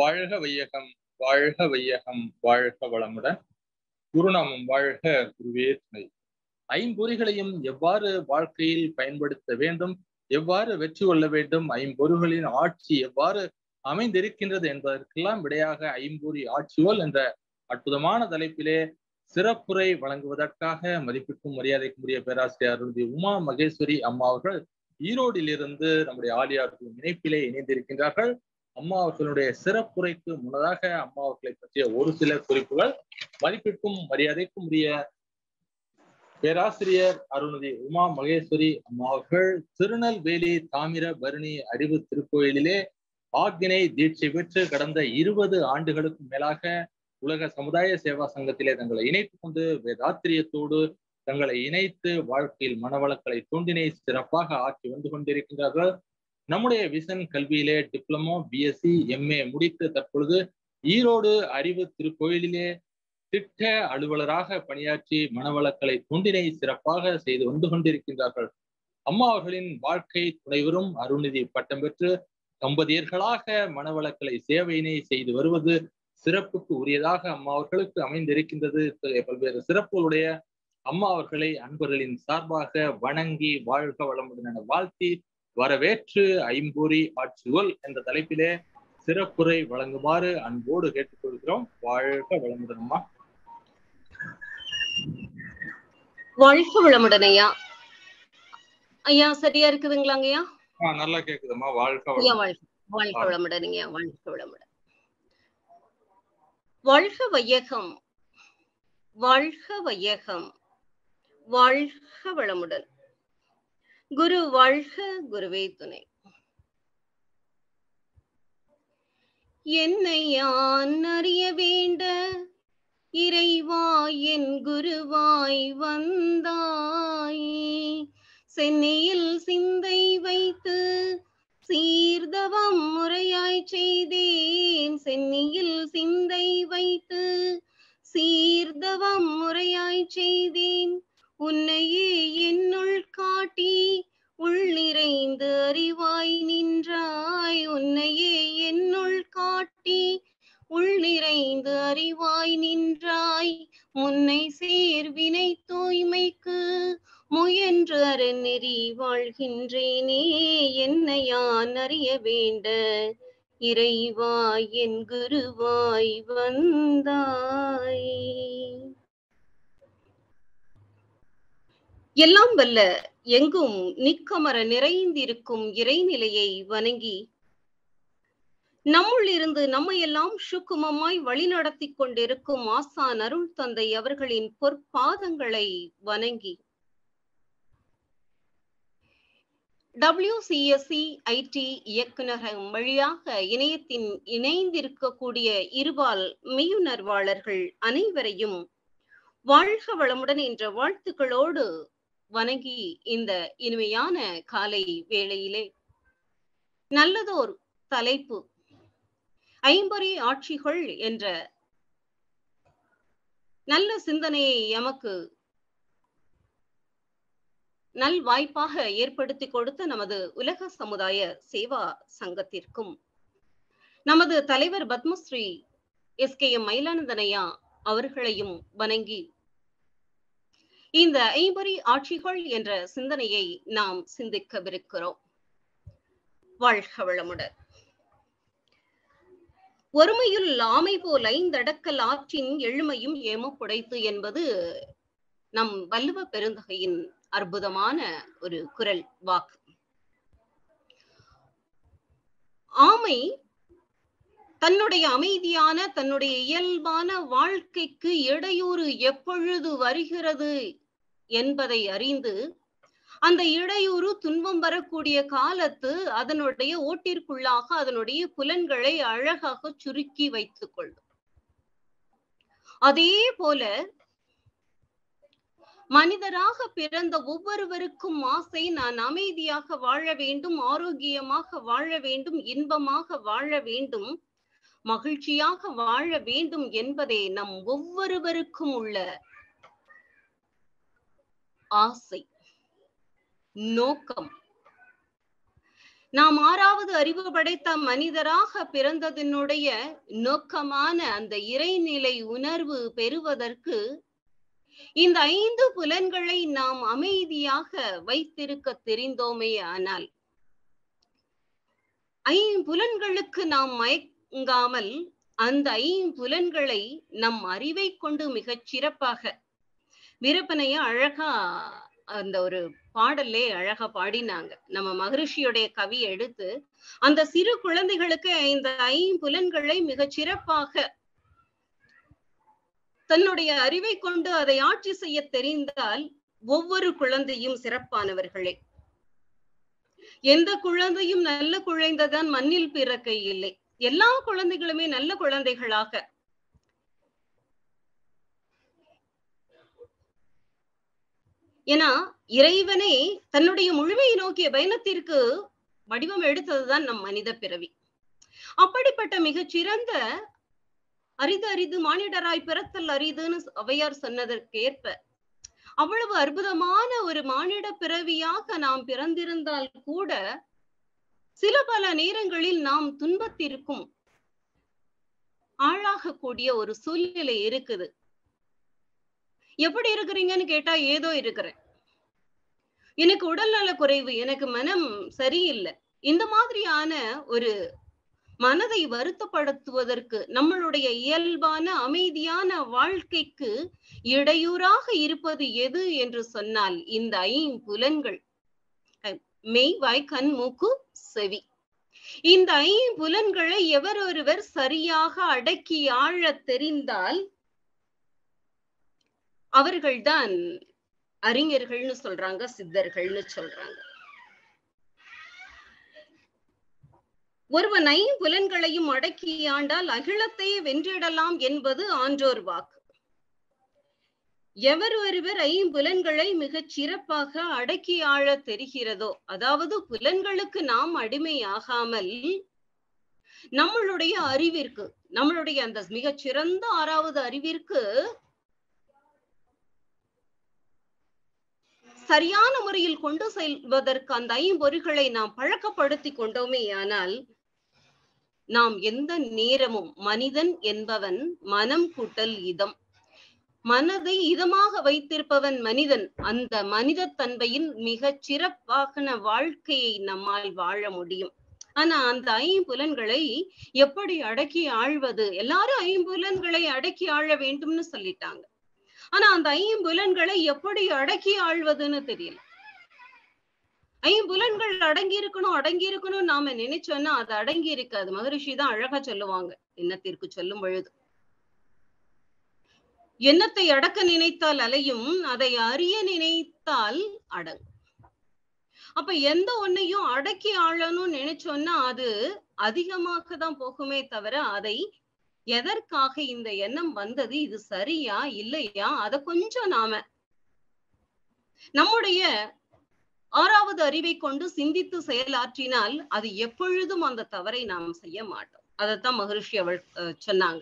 வாழ்க வையகம் வாழ்க வையகம் வாழ்க வளமுடன் குருநாமம் வாழ்க குருவே துணை ஐம்பொறிகளையும் எவ்வாறு வாழ்க்கையில் பயன்படுத்த வேண்டும் எவ்வாறு வெற்றி கொள்ள வேண்டும் ஐம்பொறிகளின் ஆட்சி எவ்வாறு அமைந்திருக்கின்றது என்பதற்கெல்லாம் விடையாக ஐம்பொறி ஆட்சியோல் என்ற அற்புதமான தலைப்பிலே சிறப்புரை வழங்குவதற்காக மதிப்பிற்கும் மரியாதைக்கும் உரிய பேராசிரியர் அருந்தி உமா மகேஸ்வரி அம்மா அவர்கள் ஈரோடில் இருந்து நம்முடைய ஆலியார்கள் இணைப்பிலே இணைந்திருக்கின்றார்கள் அம்மா அவர்களுடைய சிறப்புரைக்கு முன்னதாக அம்மா அவர்களை பற்றிய ஒரு சில குறிப்புகள் மதிப்பிற்கும் மரியாதைக்கும் உரிய பேராசிரியர் அருணதி உமா மகேஸ்வரி அம்மா அவர்கள் திருநெல்வேலி தாமிர பரணி அறிவு திருக்கோயிலிலே ஆக்கினை தீட்சை பெற்று கடந்த இருபது ஆண்டுகளுக்கு மேலாக உலக சமுதாய சேவா சங்கத்திலே தங்களை இணைத்துக் கொண்டு வேதாத்திரியத்தோடு தங்களை இணைத்து வாழ்க்கையில் மனவளக்கலை தூண்டினை சிறப்பாக ஆக்கி வந்து கொண்டிருக்கின்றார்கள் நம்முடைய விசன் கல்வியிலே டிப்ளமோ பிஎஸ்சி எம்ஏ முடித்து தற்பொழுது ஈரோடு அறிவு திருக்கோயிலிலே திட்ட அலுவலராக பணியாற்றி மனவளக்கலை தொண்டினை சிறப்பாக செய்து வந்து கொண்டிருக்கின்றார்கள் அம்மா அவர்களின் வாழ்க்கை துணைவரும் அருள்நிதி பட்டம் பெற்று தம்பதியர்களாக மனவளக்கலை சேவையினை செய்து வருவது சிறப்புக்கு உரியதாக அம்மா அவர்களுக்கு அமைந்திருக்கின்றது பல்வேறு சிறப்புகளுடைய அம்மா அவர்களை அன்பர்களின் சார்பாக வணங்கி வாழ்க வளமுடன் என வாழ்த்தி வரவேற்று ஐம்பொறி ஆட்சிகள் என்ற தலைப்பிலே சிறப்புரை வழங்குமாறு அன்போடு கேட்டுக்கொள்கிறோம் வாழ்க வளமுடன் அம்மா வாழ்க வளமுடன் ஐயா ஐயா சரியா இருக்குதுங்களாங்க ஐயா ஆஹ் நல்லா கேக்குதும்மா வாழ்க ஐயா வளமுடன் வாழ்க வாழ்க வளமுடன் ஐயா வாழ்க வளமுடன் வாழ்க வையகம் வாழ்க வையகம் வாழ்க வளமுடன் குரு வாழ்க குருவே துணை என்னை யான் அறிய வேண்ட இறைவா என் குருவாய் வந்தாயே சென்னையில் சிந்தை வைத்து சீர்தவம் முறையாய் செய்தேன் சென்னையில் சிந்தை வைத்து சீர்தவம் முறையாய் செய்தேன் உன்னையே என்னுள் காட்டி உள் நிறைந்து அறிவாய் நின்றாய் உன்னையே என்னுள் காட்டி உள் நிறைந்து அறிவாய் நின்றாய் முன்னை சேர்வினை தூய்மைக்கு முயன்று அறநெறி வாழ்கின்றேனே என்னை யான் அறிய வேண்ட இறைவாய் என் குருவாய் வந்தாய் எல்லாம் வல்ல எங்கும் நிக்கமர நிறைந்திருக்கும் இறைநிலையை வணங்கி நம்முள் இருந்து நம்மையெல்லாம் சுக்குமமாய் வழிநடத்தி கொண்டிருக்கும் ஆசான் அருள் தந்தை அவர்களின் பொற்பாதங்களை வணங்கி டபிள்யூசிஎஸ்சி ஐடி இயக்குநரகம் வழியாக இணையத்தின் இணைந்திருக்கக்கூடிய இருபால் மெய்யுணர்வாளர்கள் அனைவரையும் வாழ்க வளமுடன் என்ற வாழ்த்துக்களோடு வணங்கி இந்த இனிமையான காலை வேளையிலே நல்லதோர் தலைப்பு ஐம்பொறி ஆட்சிகள் என்ற நல்ல சிந்தனையை எமக்கு நல் வாய்ப்பாக ஏற்படுத்தி கொடுத்த நமது உலக சமுதாய சேவா சங்கத்திற்கும் நமது தலைவர் பத்மஸ்ரீ எஸ் கே எம் மயிலானந்தனையா அவர்களையும் வணங்கி இந்த ஐம்பொறி ஆட்சிகள் என்ற சிந்தனையை நாம் சிந்திக்கவிருக்கிறோம் வாழ்க வளமுடன் ஒருமையுள் ஆமை போல் ஐந்தடக்கல் ஆற்றின் எழுமையும் ஏமப்புடைத்து என்பது நம் வள்ளுவ பெருந்தகையின் அற்புதமான ஒரு குரல் வாக்கு ஆமை தன்னுடைய அமைதியான தன்னுடைய இயல்பான வாழ்க்கைக்கு இடையூறு எப்பொழுது வருகிறது என்பதை அறிந்து அந்த இடையூறு துன்பம் வரக்கூடிய காலத்து அதனுடைய ஓட்டிற்குள்ளாக அதனுடைய புலன்களை அழகாக சுருக்கி வைத்துக் கொள்ளும் அதே போல மனிதராக பிறந்த ஒவ்வொருவருக்கும் ஆசை நான் அமைதியாக வாழ வேண்டும் ஆரோக்கியமாக வாழ வேண்டும் இன்பமாக வாழ வேண்டும் மகிழ்ச்சியாக வாழ வேண்டும் என்பதே நம் ஒவ்வொருவருக்கும் உள்ள ஆசை நோக்கம் நாம் ஆறாவது அறிவு படைத்த மனிதராக பிறந்ததனுடைய நோக்கமான அந்த இறைநிலை உணர்வு பெறுவதற்கு இந்த ஐந்து புலன்களை நாம் அமைதியாக வைத்திருக்க தெரிந்தோமே ஆனால் ஐம்புலன்களுக்கு நாம் மயங்காமல் அந்த ஐம்புலன்களை நம் அறிவை கொண்டு மிகச் சிறப்பாக விரப்பனைய அழகா அந்த ஒரு பாடல்லே அழகா பாடினாங்க நம்ம மகரிஷியுடைய கவி எடுத்து அந்த சிறு குழந்தைகளுக்கு இந்த ஐம்புலன்களை மிகச் சிறப்பாக தன்னுடைய அறிவை கொண்டு அதை ஆட்சி செய்ய தெரிந்தால் ஒவ்வொரு குழந்தையும் சிறப்பானவர்களே எந்த குழந்தையும் நல்ல குழந்தைதான் மண்ணில் பிறக்க இல்லை எல்லா குழந்தைகளுமே நல்ல குழந்தைகளாக ஏன்னா இறைவனே தன்னுடைய முழுமையை நோக்கிய பயணத்திற்கு வடிவம் எடுத்ததுதான் நம் மனித பிறவி அப்படிப்பட்ட மிகச் சிறந்த அரிது அரிது மானிடராய் பிறத்தல் அரிதுன்னு அவையார் சொன்னதற்கேற்ப அவ்வளவு அற்புதமான ஒரு மானிட பிறவியாக நாம் பிறந்திருந்தால் கூட சில பல நேரங்களில் நாம் துன்பத்திற்கும் ஆளாகக்கூடிய ஒரு சூழ்நிலை இருக்குது எப்படி இருக்கிறீங்கன்னு கேட்டா ஏதோ இருக்கிறேன் எனக்கு உடல்நல குறைவு எனக்கு மனம் சரியில்லை இந்த மாதிரியான ஒரு மனதை வருத்தப்படுத்துவதற்கு நம்மளுடைய இயல்பான அமைதியான வாழ்க்கைக்கு இடையூறாக இருப்பது எது என்று சொன்னால் இந்த ஐம்புலன்கள் மெய் வாய் கண் மூக்கு செவி இந்த ஐம்புலன்களை எவர் ஒருவர் சரியாக அடக்கி ஆழ தெரிந்தால் அவர்கள்தான் அறிஞர்கள்னு சொல்றாங்க சித்தர்கள்னு சொல்றாங்க ஒருவன் ஐம்புலன்களையும் அடக்கி ஆண்டால் அகிலத்தை வென்றிடலாம் என்பது ஆன்றோர் வாக்கு எவர் ஒருவர் ஐம்புலன்களை மிகச் சிறப்பாக அடக்கி ஆழ தெரிகிறதோ அதாவது புலன்களுக்கு நாம் அடிமையாகாமல் நம்மளுடைய அறிவிற்கு நம்மளுடைய அந்த மிகச் சிறந்த ஆறாவது அறிவிற்கு சரியான முறையில் கொண்டு செல்வதற்கு அந்த ஐம்பொறிகளை நாம் பழக்கப்படுத்தி கொண்டோமே ஆனால் நாம் எந்த நேரமும் மனிதன் என்பவன் மனம் கூட்டல் இதம் மனதை இதமாக வைத்திருப்பவன் மனிதன் அந்த மனித தன்மையின் மிகச் சிறப்பான வாழ்க்கையை நம்மால் வாழ முடியும் ஆனா அந்த ஐம்புலன்களை எப்படி அடக்கி ஆழ்வது எல்லாரும் ஐம்புலன்களை அடக்கி ஆழ வேண்டும்னு சொல்லிட்டாங்க ஆனா அந்த ஐம்புலன்களை எப்படி அடக்கி ஆழ்வதுன்னு தெரியல ஐம்புலன்கள் அடங்கி இருக்கணும் அடங்கி இருக்கணும் நாம நினைச்சோம்னா அது அடங்கி இருக்காது மகரிஷி தான் அழகா சொல்லுவாங்க எண்ணத்திற்கு சொல்லும் பொழுது எண்ணத்தை அடக்க நினைத்தால் அலையும் அதை அறிய நினைத்தால் அடங்கும் அப்ப எந்த ஒன்னையும் அடக்கி ஆளணும்னு நினைச்சோம்னா அது அதிகமாக தான் போகுமே தவிர அதை எதற்காக இந்த எண்ணம் வந்தது இது சரியா இல்லையா அத கொஞ்சம் நாம நம்முடைய ஆறாவது அறிவை கொண்டு சிந்தித்து செயலாற்றினால் அது எப்பொழுதும் அந்த தவறை நாம் செய்ய மாட்டோம் அதைத்தான் மகரிஷி அவள் சொன்னாங்க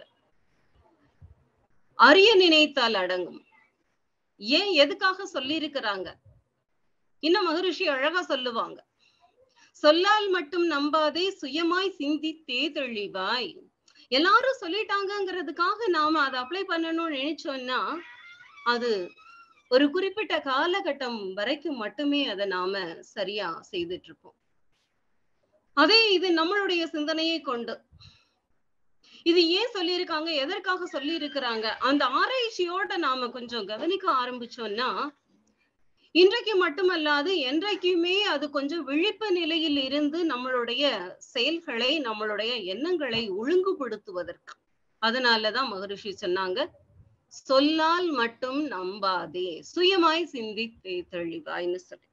அறிய நினைத்தால் அடங்கும் ஏன் எதுக்காக சொல்லி இருக்கிறாங்க இன்னும் மகரிஷி அழகா சொல்லுவாங்க சொல்லால் மட்டும் நம்பாதே சுயமாய் சிந்தித்தே தெளிவாய் எல்லாரும் சொல்லிட்டாங்கிறதுக்காக நாம அதை அப்ளை பண்ணணும்னு நினைச்சோம்னா அது ஒரு குறிப்பிட்ட காலகட்டம் வரைக்கும் மட்டுமே அதை நாம சரியா செய்துட்டு இருப்போம் அதே இது நம்மளுடைய சிந்தனையை கொண்டு இது ஏன் சொல்லியிருக்காங்க எதற்காக சொல்லி இருக்கிறாங்க அந்த ஆராய்ச்சியோட நாம கொஞ்சம் கவனிக்க ஆரம்பிச்சோம்னா இன்றைக்கு மட்டுமல்லாது என்றைக்குமே அது கொஞ்சம் விழிப்பு நிலையில் இருந்து நம்மளுடைய செயல்களை நம்மளுடைய எண்ணங்களை ஒழுங்குபடுத்துவதற்கு அதனாலதான் மகரிஷி சொன்னாங்க சொல்லால் மட்டும் நம்பாதே சுயமாய் சிந்தித்தே தெளிவாய்னு சொல்லி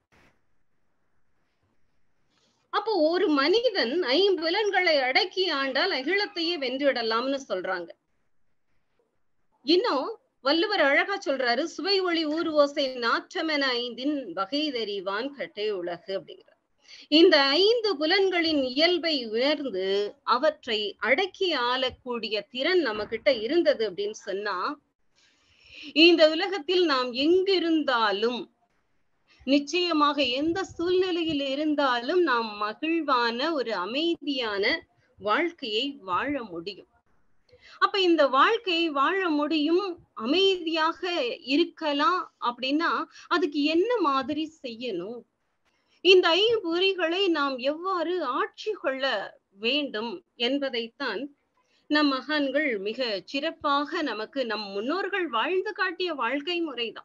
அப்போ ஒரு மனிதன் ஐம்புலன்களை அடக்கி ஆண்டால் அகிலத்தையே வென்றிடலாம்னு சொல்றாங்க இன்னும் வள்ளுவர் அழகா சொல்றாரு சுவை ஒளி ஊர் ஓசை நாற்றமென ஐந்தின் வகை தெரிவான் கட்டை உலகு அப்படிங்கிறார் இந்த ஐந்து புலன்களின் இயல்பை உணர்ந்து அவற்றை அடக்கி ஆளக்கூடிய திறன் நம்ம கிட்ட இருந்தது அப்படின்னு சொன்னா இந்த உலகத்தில் நாம் எங்கிருந்தாலும் நிச்சயமாக எந்த சூழ்நிலையில் இருந்தாலும் நாம் மகிழ்வான ஒரு அமைதியான வாழ்க்கையை வாழ முடியும் அப்ப இந்த வாழ்க்கையை வாழ முடியும் அமைதியாக இருக்கலாம் அப்படின்னா அதுக்கு என்ன மாதிரி செய்யணும் இந்த ஐம்பொறிகளை நாம் எவ்வாறு ஆட்சி கொள்ள வேண்டும் என்பதைத்தான் நம் மகான்கள் மிக சிறப்பாக நமக்கு நம் முன்னோர்கள் வாழ்ந்து காட்டிய வாழ்க்கை முறைதான்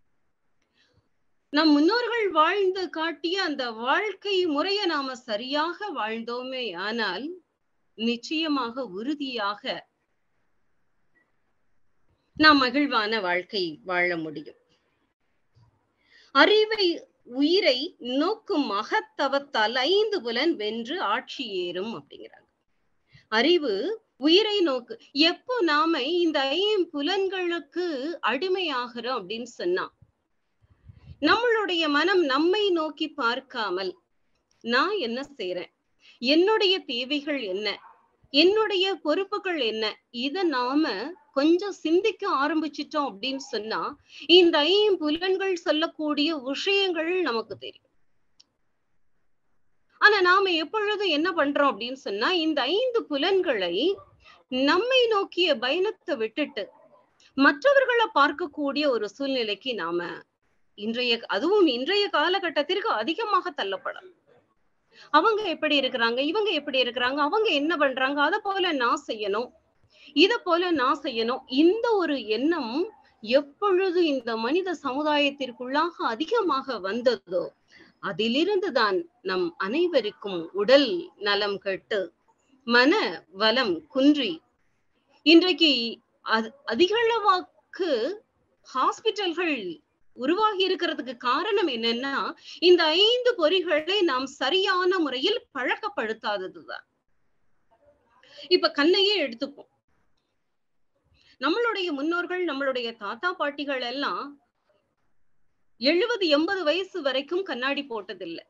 நம் முன்னோர்கள் வாழ்ந்து காட்டிய அந்த வாழ்க்கை முறையை நாம சரியாக வாழ்ந்தோமே ஆனால் நிச்சயமாக உறுதியாக நாம் மகிழ்வான வாழ்க்கை வாழ முடியும் அறிவை உயிரை நோக்கும் மகத்தவத்தால் ஐந்து புலன் வென்று ஆட்சி ஏறும் அப்படிங்கிறாங்க அறிவு உயிரை நோக்கு எப்போ நாம இந்த ஐம்புலன்களுக்கு அடிமையாகிறோம் அப்படின்னு சொன்னா நம்மளுடைய மனம் நம்மை நோக்கி பார்க்காமல் நான் என்ன செய்யறேன் என்னுடைய தேவைகள் என்ன என்னுடைய பொறுப்புகள் என்ன இத நாம கொஞ்சம் சிந்திக்க ஆரம்பிச்சிட்டோம் அப்படின்னு சொன்னா இந்த ஐம்புலன்கள் சொல்லக்கூடிய விஷயங்கள் நமக்கு தெரியும் ஆனா நாம எப்பொழுதும் என்ன பண்றோம் அப்படின்னு சொன்னா இந்த ஐந்து புலன்களை நம்மை நோக்கிய பயணத்தை விட்டுட்டு மற்றவர்களை பார்க்கக்கூடிய ஒரு சூழ்நிலைக்கு நாம இன்றைய அதுவும் இன்றைய காலகட்டத்திற்கு அதிகமாக தள்ளப்படும் அவங்க எப்படி இருக்கிறாங்க இவங்க எப்படி இருக்கிறாங்க அவங்க என்ன பண்றாங்க அத போல நான் செய்யணும் இத போல நான் செய்யணும் இந்த ஒரு எண்ணம் எப்பொழுது இந்த மனித சமுதாயத்திற்குள்ளாக அதிகமாக வந்ததோ அதிலிருந்து தான் நம் அனைவருக்கும் உடல் நலம் கெட்டு மன வலம் குன்றி இன்றைக்கு அதிகளவாக்கு ஹாஸ்பிட்டல்கள் உருவாகி இருக்கிறதுக்கு காரணம் என்னன்னா இந்த ஐந்து பொறிகளை நாம் சரியான முறையில் பழக்கப்படுத்தாததுதான் இப்ப கண்ணையே எடுத்துப்போம் நம்மளுடைய முன்னோர்கள் நம்மளுடைய தாத்தா பாட்டிகள் எல்லாம் எழுபது எண்பது வயசு வரைக்கும் கண்ணாடி போட்டதில்லை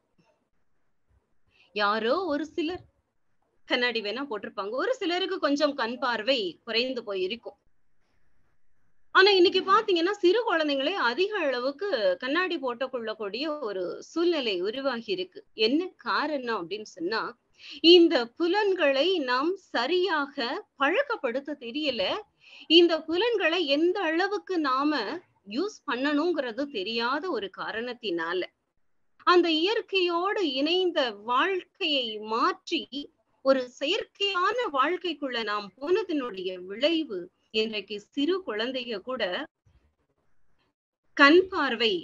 யாரோ ஒரு சிலர் கண்ணாடி வேணா போட்டிருப்பாங்க ஒரு சிலருக்கு கொஞ்சம் கண் பார்வை குறைந்து போயிருக்கும் ஆனா இன்னைக்கு பாத்தீங்கன்னா சிறு குழந்தைங்களே அதிக அளவுக்கு கண்ணாடி போட்டு கொள்ளக்கூடிய ஒரு சூழ்நிலை உருவாகி இருக்கு என்ன காரணம் அப்படின்னு சொன்னா இந்த புலன்களை நாம் சரியாக பழக்கப்படுத்த தெரியல இந்த புலன்களை எந்த அளவுக்கு நாம யூஸ் பண்ணணுங்கிறது தெரியாத ஒரு காரணத்தினால அந்த இயற்கையோடு இணைந்த வாழ்க்கையை மாற்றி ஒரு செயற்கையான வாழ்க்கைக்குள்ள நாம் போனதனுடைய விளைவு இன்றைக்கு சிறு குழந்தைங்க கூட கண் பார்வை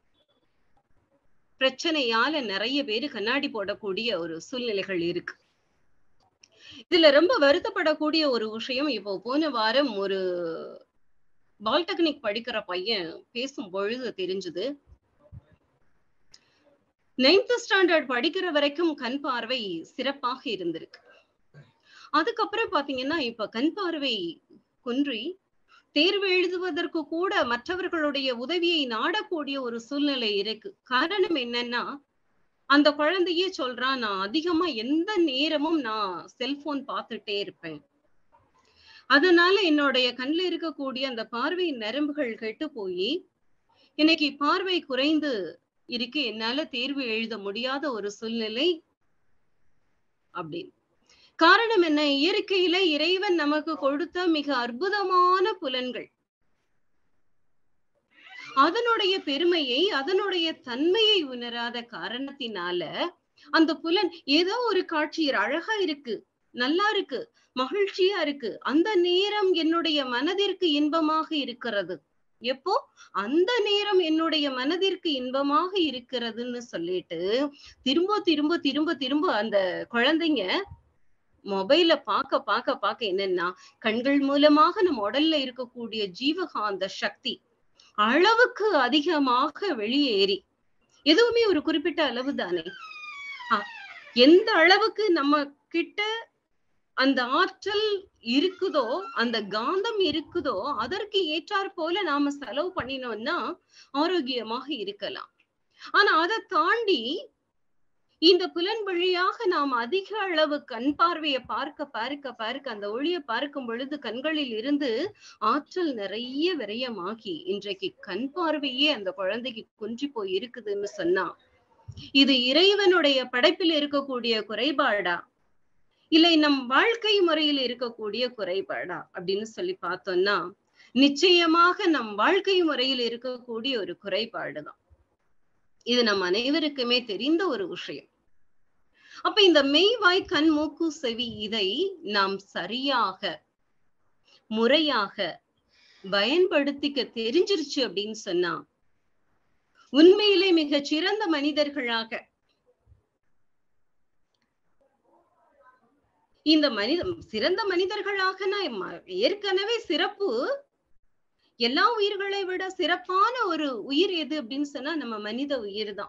பிரச்சனையால நிறைய பேரு கண்ணாடி போடக்கூடிய ஒரு சூழ்நிலைகள் இருக்கு இதுல ரொம்ப வருத்தப்படக்கூடிய ஒரு விஷயம் இப்போ போன வாரம் ஒரு பால்டெக்னிக் படிக்கிற பையன் பேசும் பொழுது தெரிஞ்சது நைன்த் ஸ்டாண்டர்ட் படிக்கிற வரைக்கும் கண் பார்வை சிறப்பாக இருந்திருக்கு அதுக்கப்புறம் பாத்தீங்கன்னா இப்ப கண் பார்வை குன்றி தேர்வு எழுதுவதற்கு கூட மற்றவர்களுடைய உதவியை நாடக்கூடிய ஒரு சூழ்நிலை இருக்கு காரணம் என்னன்னா அந்த குழந்தையே சொல்றான் நான் அதிகமா எந்த நேரமும் நான் செல்போன் பார்த்துட்டே இருப்பேன் அதனால என்னுடைய கண்ணுல இருக்கக்கூடிய அந்த பார்வை நரம்புகள் கெட்டு போய் இன்னைக்கு பார்வை குறைந்து இருக்கு என்னால தேர்வு எழுத முடியாத ஒரு சூழ்நிலை அப்படின்னு காரணம் என்ன இயற்கையில இறைவன் நமக்கு கொடுத்த மிக அற்புதமான புலன்கள் அதனுடைய பெருமையை அதனுடைய தன்மையை உணராத காரணத்தினால அந்த புலன் ஏதோ ஒரு காட்சி அழகா இருக்கு நல்லா இருக்கு மகிழ்ச்சியா இருக்கு அந்த நேரம் என்னுடைய மனதிற்கு இன்பமாக இருக்கிறது எப்போ அந்த நேரம் என்னுடைய மனதிற்கு இன்பமாக இருக்கிறதுன்னு சொல்லிட்டு திரும்ப திரும்ப திரும்ப திரும்ப அந்த குழந்தைங்க மொபைல பாக்க பாக்க பாக்க என்னன்னா கண்கள் மூலமாக நம்ம உடல்ல இருக்கக்கூடிய ஜீவகாந்த சக்தி அளவுக்கு அதிகமாக வெளியேறி எதுவுமே ஒரு குறிப்பிட்ட அளவு தானே எந்த அளவுக்கு நம்ம கிட்ட அந்த ஆற்றல் இருக்குதோ அந்த காந்தம் இருக்குதோ அதற்கு ஏற்றாற் போல நாம செலவு பண்ணினோம்னா ஆரோக்கியமாக இருக்கலாம் ஆனா அதை தாண்டி இந்த புலன் வழியாக நாம் அதிக அளவு கண் பார்வையை பார்க்க பார்க்க பார்க்க அந்த ஒளியை பார்க்கும் பொழுது கண்களில் இருந்து ஆற்றல் நிறைய விரயமாகி இன்றைக்கு கண் பார்வையே அந்த குழந்தைக்கு குன்றி போய் இருக்குதுன்னு சொன்னா இது இறைவனுடைய படைப்பில் இருக்கக்கூடிய குறைபாடா இல்லை நம் வாழ்க்கை முறையில் இருக்கக்கூடிய குறைபாடா அப்படின்னு சொல்லி பார்த்தோம்னா நிச்சயமாக நம் வாழ்க்கை முறையில் இருக்கக்கூடிய ஒரு குறைபாடுதான் இது நம் அனைவருக்குமே தெரிந்த ஒரு விஷயம் அப்ப இந்த மெய்வாய் கண் மூக்கு செவி இதை நாம் சரியாக முறையாக பயன்படுத்திக்க தெரிஞ்சிருச்சு அப்படின்னு சொன்னா உண்மையிலே மிக சிறந்த மனிதர்களாக இந்த மனித சிறந்த மனிதர்களாக நான் ஏற்கனவே சிறப்பு எல்லா உயிர்களை விட சிறப்பான ஒரு உயிர் எது அப்படின்னு சொன்னா நம்ம மனித உயிர் தான்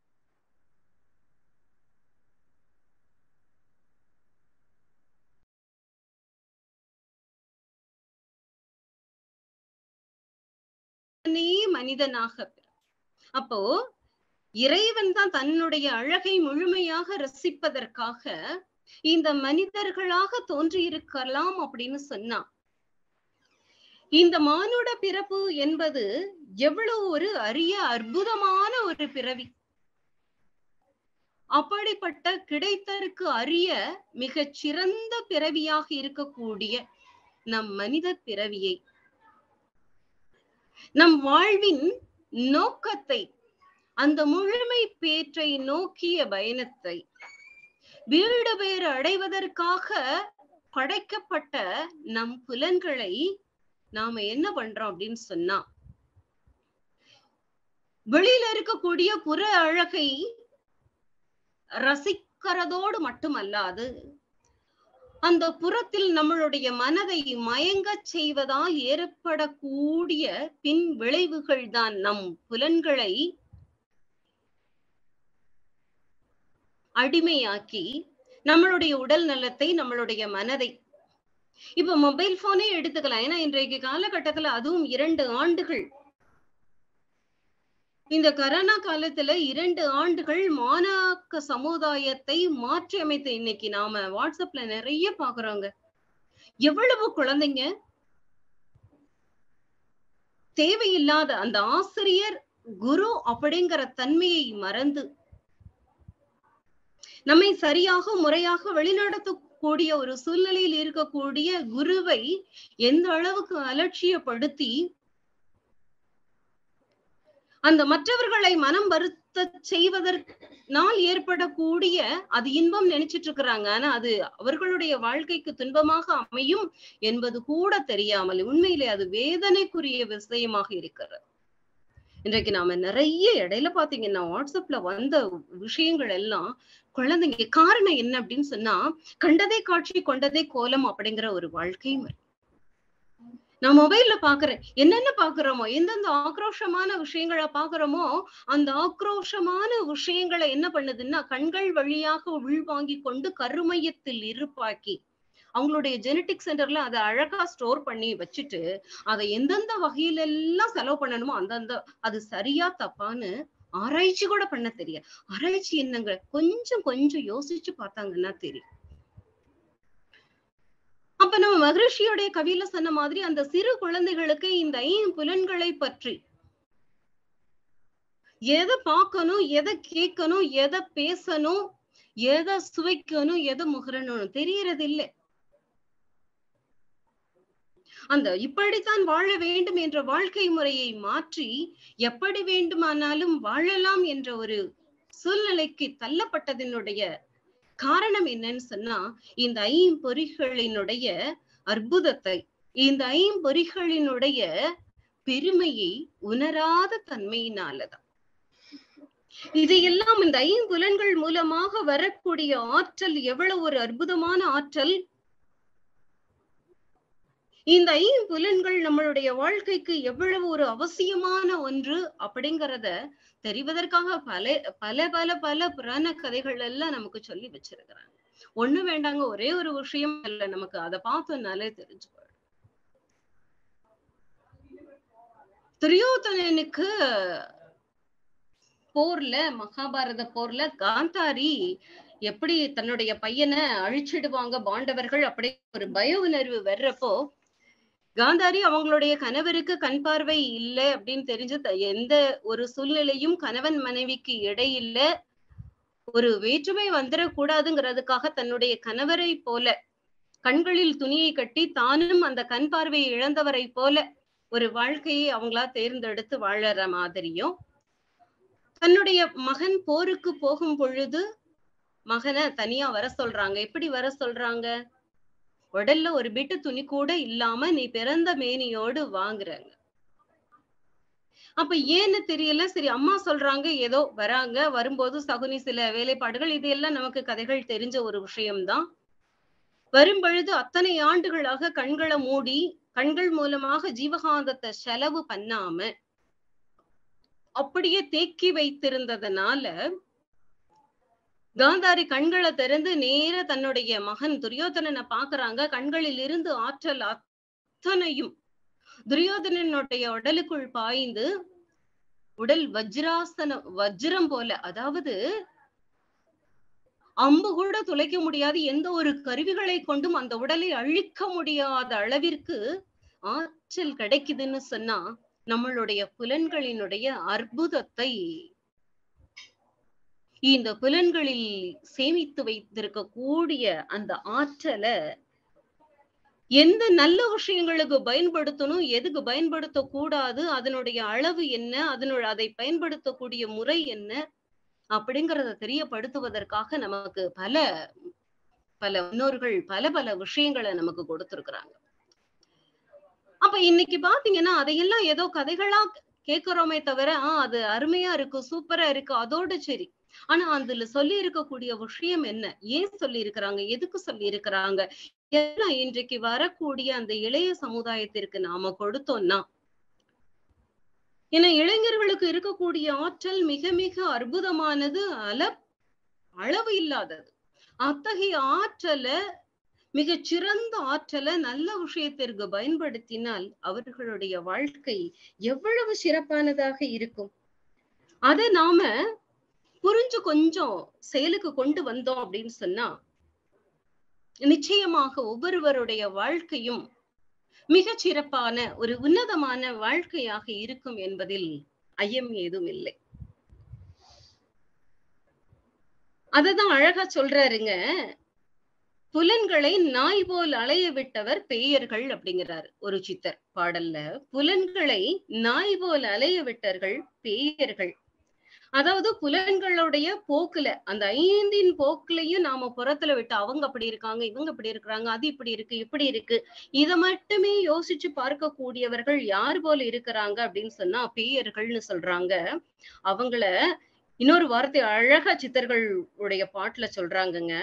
மனிதனாக அப்போ இறைவன் தான் தன்னுடைய அழகை முழுமையாக ரசிப்பதற்காக இந்த மனிதர்களாக தோன்றியிருக்கலாம் அப்படின்னு சொன்னா இந்த மானுட பிறப்பு என்பது எவ்வளவு ஒரு அரிய அற்புதமான ஒரு பிறவி அப்படிப்பட்ட கிடைத்தற்கு அரிய மிகச் சிறந்த பிறவியாக இருக்கக்கூடிய நம் மனித பிறவியை நம் வாழ்வின் நோக்கத்தை அந்த முழுமை பேற்றை நோக்கிய பயணத்தை வீடு பேறு அடைவதற்காக படைக்கப்பட்ட நம் புலன்களை நாம என்ன பண்றோம் அப்படின்னு சொன்னா வெளியில இருக்கக்கூடிய புற அழகை ரசிக்கிறதோடு மட்டுமல்லாது அந்த புறத்தில் நம்மளுடைய மனதை மயங்க செய்வதால் ஏற்படக்கூடிய பின் விளைவுகள் தான் நம் புலன்களை அடிமையாக்கி நம்மளுடைய உடல் நலத்தை நம்மளுடைய மனதை இப்ப மொபைல் போனே எடுத்துக்கலாம் ஏன்னா இன்றைக்கு காலகட்டத்துல அதுவும் இரண்டு ஆண்டுகள் இந்த கரோனா காலத்துல இரண்டு ஆண்டுகள் மாணாக்க சமுதாயத்தை மாற்றி அமைத்த இன்னைக்கு நாம வாட்ஸ்அப்ல நிறைய பாக்குறோங்க எவ்வளவு குழந்தைங்க தேவையில்லாத அந்த ஆசிரியர் குரு அப்படிங்கிற தன்மையை மறந்து நம்மை சரியாக முறையாக வழிநடத்தக்கூடிய ஒரு சூழ்நிலையில் இருக்கக்கூடிய குருவை எந்த அளவுக்கு அலட்சியப்படுத்தி அந்த மற்றவர்களை மனம் வருத்த செய்வதற்னால் ஏற்படக்கூடிய அது இன்பம் நினைச்சிட்டு இருக்கிறாங்க ஆனா அது அவர்களுடைய வாழ்க்கைக்கு துன்பமாக அமையும் என்பது கூட தெரியாமல் உண்மையிலே அது வேதனைக்குரிய விஷயமாக இருக்கிறது இன்றைக்கு நாம நிறைய இடையில பாத்தீங்கன்னா வாட்ஸ்அப்ல வந்த விஷயங்கள் எல்லாம் குழந்தைங்க காரணம் என்ன அப்படின்னு சொன்னா கண்டதே காட்சி கொண்டதே கோலம் அப்படிங்கிற ஒரு வாழ்க்கை முறை நான் மொபைல்ல பாக்குறேன் என்னென்ன பாக்குறோமோ எந்தெந்த ஆக்ரோஷமான விஷயங்களை பாக்குறோமோ அந்த ஆக்ரோஷமான விஷயங்களை என்ன பண்ணுதுன்னா கண்கள் வழியாக உள்வாங்கி கொண்டு கருமையத்தில் இருப்பாக்கி அவங்களுடைய ஜெனட்டிக் சென்டர்ல அதை அழகா ஸ்டோர் பண்ணி வச்சுட்டு அதை எந்தெந்த வகையில எல்லாம் செலவு பண்ணணுமோ அந்தந்த அது சரியா தப்பான்னு ஆராய்ச்சி கூட பண்ண தெரியாது ஆராய்ச்சி என்னங்க கொஞ்சம் கொஞ்சம் யோசிச்சு பார்த்தாங்கன்னா தெரியும் அப்ப நம்ம மகரிஷியோடைய கவியில சொன்ன மாதிரி அந்த சிறு குழந்தைகளுக்கு இந்த ஐம்புலன்களை பற்றி எதை பார்க்கணும் எதை கேட்கணும் எதை பேசணும் எதை சுவைக்கணும் எதை முகரணும் தெரியறது இல்லை அந்த இப்படித்தான் வாழ வேண்டும் என்ற வாழ்க்கை முறையை மாற்றி எப்படி வேண்டுமானாலும் வாழலாம் என்ற ஒரு சூழ்நிலைக்கு தள்ளப்பட்டதனுடைய காரணம் என்னன்னு சொன்னா இந்த ஐம்பொறிகளினுடைய அற்புதத்தை இந்த ஐம்பொறிகளினுடைய பெருமையை உணராத தன்மையினாலதான் இதையெல்லாம் இந்த ஐம்புலன்கள் மூலமாக வரக்கூடிய ஆற்றல் எவ்வளவு ஒரு அற்புதமான ஆற்றல் இந்த ஐம்புலன்கள் நம்மளுடைய வாழ்க்கைக்கு எவ்வளவு ஒரு அவசியமான ஒன்று அப்படிங்கிறத தெரிவதற்காக பல பல பல பல புராண கதைகள் எல்லாம் நமக்கு சொல்லி வச்சிருக்கிறாங்க ஒண்ணு வேண்டாங்க ஒரே ஒரு விஷயம் இல்ல நமக்கு அதை பார்த்தோம்னாலே தெரிஞ்சு போயிடும் துரியோதனனுக்கு போர்ல மகாபாரத போர்ல காந்தாரி எப்படி தன்னுடைய பையனை அழிச்சிடுவாங்க பாண்டவர்கள் அப்படி ஒரு பய உணர்வு வர்றப்போ காந்தாரி அவங்களுடைய கணவருக்கு கண் பார்வை இல்லை அப்படின்னு தெரிஞ்சு த- எந்த ஒரு சூழ்நிலையும் கணவன் மனைவிக்கு இடையில ஒரு வேற்றுமை வந்துடக்கூடாதுங்கிறதுக்காக தன்னுடைய கணவரை போல கண்களில் துணியை கட்டி தானும் அந்த கண் பார்வையை இழந்தவரை போல ஒரு வாழ்க்கையை அவங்களா தேர்ந்தெடுத்து வாழற மாதிரியும் தன்னுடைய மகன் போருக்கு போகும் பொழுது மகனை தனியா வர சொல்றாங்க எப்படி வர சொல்றாங்க உடல்ல ஒரு பிட்டு துணி கூட இல்லாம நீ பிறந்த மேனியோடு வாங்குறாங்க அப்ப ஏன்னு தெரியல சரி அம்மா சொல்றாங்க ஏதோ வராங்க வரும்போது சகுனி சில வேலைப்பாடுகள் இது எல்லாம் நமக்கு கதைகள் தெரிஞ்ச ஒரு விஷயம்தான் வரும் பொழுது அத்தனை ஆண்டுகளாக கண்களை மூடி கண்கள் மூலமாக ஜீவகாந்தத்தை செலவு பண்ணாம அப்படியே தேக்கி வைத்திருந்ததுனால காந்தாரி கண்களை திறந்து நேர தன்னுடைய மகன் துரியோதனனை பாக்குறாங்க கண்களில் இருந்து ஆற்றல் அத்தனையும் துரியோதனனுடைய உடலுக்குள் பாய்ந்து உடல் வஜ்ராசன வஜ்ரம் போல அதாவது அம்பு கூட துளைக்க முடியாது எந்த ஒரு கருவிகளை கொண்டும் அந்த உடலை அழிக்க முடியாத அளவிற்கு ஆற்றல் கிடைக்குதுன்னு சொன்னா நம்மளுடைய புலன்களினுடைய அற்புதத்தை இந்த புலன்களில் சேமித்து வைத்திருக்க கூடிய அந்த ஆற்றலை எந்த நல்ல விஷயங்களுக்கு பயன்படுத்தணும் எதுக்கு பயன்படுத்த கூடாது அதனுடைய அளவு என்ன அதனுடைய அதை பயன்படுத்தக்கூடிய முறை என்ன அப்படிங்கறத தெரியப்படுத்துவதற்காக நமக்கு பல பல முன்னோர்கள் பல பல விஷயங்களை நமக்கு கொடுத்திருக்கிறாங்க அப்ப இன்னைக்கு பாத்தீங்கன்னா அதையெல்லாம் ஏதோ கதைகளா கேக்குறோமே தவிர ஆஹ் அது அருமையா இருக்கு சூப்பரா இருக்கு அதோட சரி ஆனா அதுல சொல்லி இருக்கக்கூடிய விஷயம் என்ன ஏன் சொல்லி இருக்கிறாங்க எதுக்கு சொல்லி இருக்கிறாங்க எல்லாம் இன்றைக்கு வரக்கூடிய அந்த இளைய சமுதாயத்திற்கு நாம கொடுத்தோம்னா ஏன்னா இளைஞர்களுக்கு இருக்கக்கூடிய ஆற்றல் மிக மிக அற்புதமானது அல அளவு இல்லாதது அத்தகைய ஆற்றலை மிகச் சிறந்த ஆற்றலை நல்ல விஷயத்திற்கு பயன்படுத்தினால் அவர்களுடைய வாழ்க்கை எவ்வளவு சிறப்பானதாக இருக்கும் அத நாம புரிஞ்சு கொஞ்சம் செயலுக்கு கொண்டு வந்தோம் அப்படின்னு சொன்னா நிச்சயமாக ஒவ்வொருவருடைய வாழ்க்கையும் மிகச் சிறப்பான ஒரு உன்னதமான வாழ்க்கையாக இருக்கும் என்பதில் ஐயம் ஏதும் இல்லை அததான் அழகா சொல்றாருங்க புலன்களை நாய் போல் அலைய விட்டவர் பேயர்கள் அப்படிங்கிறார் ஒரு சித்தர் பாடல்ல புலன்களை நாய் போல் அலைய விட்டர்கள் பேயர்கள் அதாவது புலன்களுடைய போக்குல அந்த ஐந்தின் போக்குலையும் நாம புறத்துல விட்டு அவங்க அப்படி இருக்காங்க இவங்க இப்படி இருக்கிறாங்க அது இப்படி இருக்கு இப்படி இருக்கு இத மட்டுமே யோசிச்சு பார்க்க கூடியவர்கள் யார் போல இருக்கிறாங்க அப்படின்னு சொன்னா பேயர்கள்னு சொல்றாங்க அவங்கள இன்னொரு வார்த்தை அழகா சித்தர்கள் உடைய பாட்டுல சொல்றாங்கங்க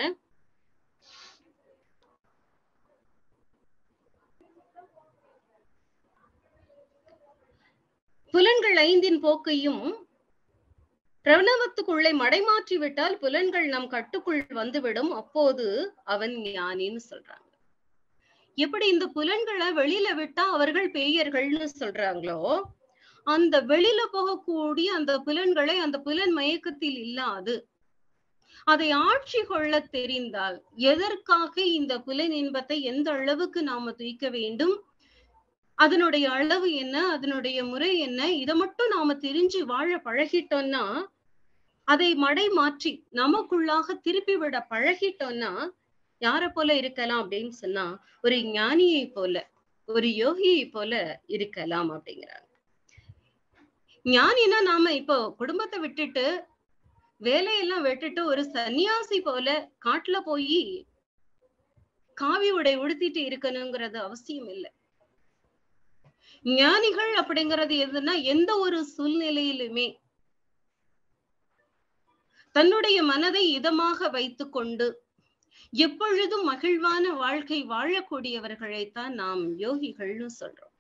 புலன்கள் ஐந்தின் போக்கையும் பிரணவத்துக்குள்ளே மடைமாற்றி விட்டால் புலன்கள் நம் கட்டுக்குள் வந்துவிடும் அப்போது அவன் ஞானின்னு சொல்றாங்க எப்படி இந்த புலன்களை வெளியில விட்டா அவர்கள் பேயர்கள்னு சொல்றாங்களோ அந்த வெளியில போகக்கூடிய அந்த புலன்களை அந்த புலன் மயக்கத்தில் இல்லாது அதை ஆட்சி கொள்ள தெரிந்தால் எதற்காக இந்த புலன் இன்பத்தை எந்த அளவுக்கு நாம தூய்க்க வேண்டும் அதனுடைய அளவு என்ன அதனுடைய முறை என்ன இதை மட்டும் நாம தெரிஞ்சு வாழ பழகிட்டோம்னா அதை மடை மாற்றி நமக்குள்ளாக திருப்பி விட பழகிட்டோம்னா யார போல இருக்கலாம் அப்படின்னு சொன்னா ஒரு ஞானியை போல ஒரு யோகியை போல இருக்கலாம் அப்படிங்கிறாங்க ஞானினா நாம இப்போ குடும்பத்தை விட்டுட்டு வேலையெல்லாம் விட்டுட்டு ஒரு சன்னியாசி போல காட்டுல போய் காவி உடை உடுத்திட்டு இருக்கணுங்கிறது அவசியம் இல்லை ஞானிகள் அப்படிங்கிறது எதுன்னா எந்த ஒரு சூழ்நிலையிலுமே தன்னுடைய மனதை இதமாக வைத்துக்கொண்டு எப்பொழுதும் மகிழ்வான வாழ்க்கை வாழக்கூடியவர்களைத்தான் நாம் யோகிகள்னு சொல்றோம்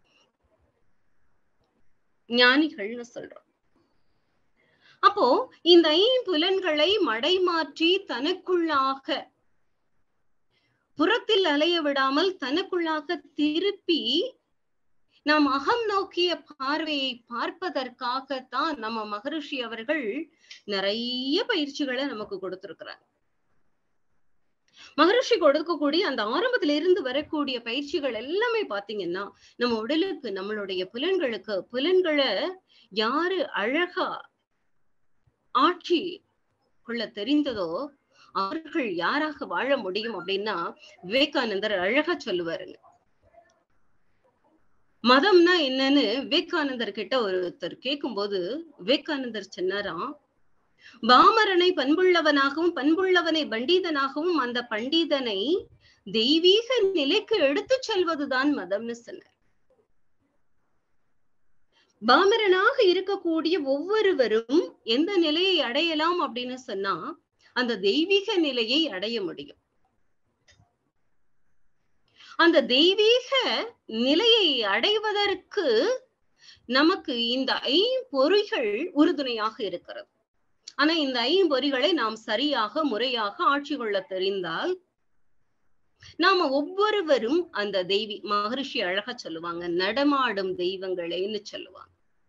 ஞானிகள்னு சொல்றோம் அப்போ இந்த ஐம்புலன்களை மடைமாற்றி தனக்குள்ளாக புறத்தில் அலைய விடாமல் தனக்குள்ளாக திருப்பி நம் அகம் நோக்கிய பார்வையை பார்ப்பதற்காகத்தான் நம்ம மகரிஷி அவர்கள் நிறைய பயிற்சிகளை நமக்கு கொடுத்திருக்கிறாங்க மகரிஷி கொடுக்கக்கூடிய அந்த ஆரம்பத்துல இருந்து வரக்கூடிய பயிற்சிகள் எல்லாமே பாத்தீங்கன்னா நம்ம உடலுக்கு நம்மளுடைய புலன்களுக்கு புலன்களை யாரு அழகா ஆட்சி கொள்ள தெரிந்ததோ அவர்கள் யாராக வாழ முடியும் அப்படின்னா விவேகானந்தர் அழகா சொல்லுவாருங்க மதம்னா என்னன்னு விவேகானந்தர் கிட்ட ஒருத்தர் கேட்கும்போது விவேகானந்தர் சொன்னாராம் பாமரனை பண்புள்ளவனாகவும் பண்புள்ளவனை பண்டிதனாகவும் அந்த பண்டிதனை தெய்வீக நிலைக்கு எடுத்துச் செல்வதுதான் மதம்னு சொன்னார் பாமரனாக இருக்கக்கூடிய ஒவ்வொருவரும் எந்த நிலையை அடையலாம் அப்படின்னு சொன்னா அந்த தெய்வீக நிலையை அடைய முடியும் அந்த தெய்வீக நிலையை அடைவதற்கு நமக்கு இந்த ஐம்பொறிகள் உறுதுணையாக இருக்கிறது ஆனா இந்த ஐம்பொறிகளை நாம் சரியாக முறையாக ஆட்சி கொள்ள தெரிந்தால் நாம ஒவ்வொருவரும் அந்த தெய்வி மகரிஷி அழகா சொல்லுவாங்க நடமாடும் தெய்வங்களேன்னு சொல்லுவாங்க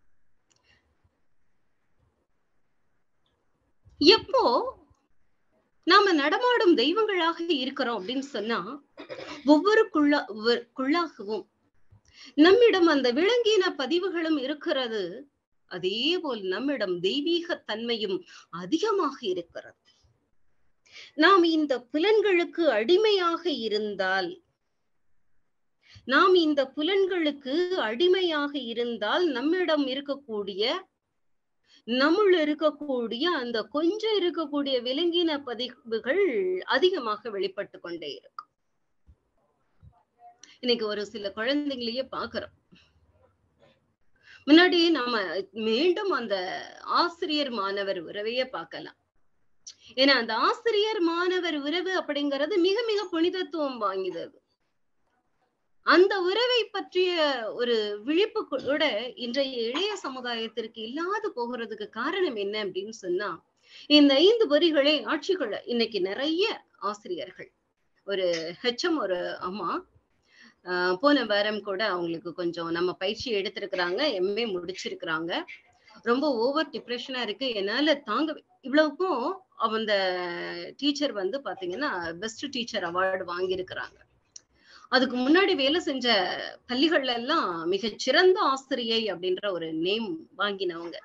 எப்போ நாம நடமாடும் தெய்வங்களாக இருக்கிறோம் அப்படின்னு சொன்னா ஒவ்வொரு குள்ளா குள்ளாகவும் நம்மிடம் அந்த விளங்கின பதிவுகளும் இருக்கிறது அதே போல் நம்மிடம் தெய்வீக தன்மையும் அதிகமாக இருக்கிறது நாம் இந்த புலன்களுக்கு அடிமையாக இருந்தால் நாம் இந்த புலன்களுக்கு அடிமையாக இருந்தால் நம்மிடம் இருக்கக்கூடிய நம்முள் இருக்கக்கூடிய அந்த கொஞ்சம் இருக்கக்கூடிய விலங்கின பதிவுகள் அதிகமாக வெளிப்பட்டு கொண்டே இருக்கும் இன்னைக்கு ஒரு சில குழந்தைங்களையே பாக்குறோம் முன்னாடி நாம மீண்டும் அந்த ஆசிரியர் மாணவர் உறவையே பார்க்கலாம் ஏன்னா அந்த ஆசிரியர் மாணவர் உறவு அப்படிங்கிறது மிக மிக புனிதத்துவம் வாங்கியது அந்த உறவை பற்றிய ஒரு விழிப்பு கூட இன்றைய இளைய சமுதாயத்திற்கு இல்லாது போகிறதுக்கு காரணம் என்ன அப்படின்னு சொன்னா இந்த ஐந்து வரிகளை ஆட்சிகளை இன்னைக்கு நிறைய ஆசிரியர்கள் ஒரு ஹெச்எம் ஒரு அம்மா போன வாரம் கூட அவங்களுக்கு கொஞ்சம் நம்ம பயிற்சி எடுத்திருக்கிறாங்க எம்ஏ முடிச்சிருக்கிறாங்க ரொம்ப ஓவர் டிப்ரெஷனா இருக்கு என்னால தாங்க இவ்வளவுக்கும் அந்த டீச்சர் வந்து பாத்தீங்கன்னா பெஸ்ட் டீச்சர் அவார்டு வாங்கியிருக்கிறாங்க அதுக்கு முன்னாடி வேலை செஞ்ச பள்ளிகள்ல எல்லாம் மிக சிறந்த ஆசிரியை அப்படின்ற ஒரு நேம் வாங்கினவங்க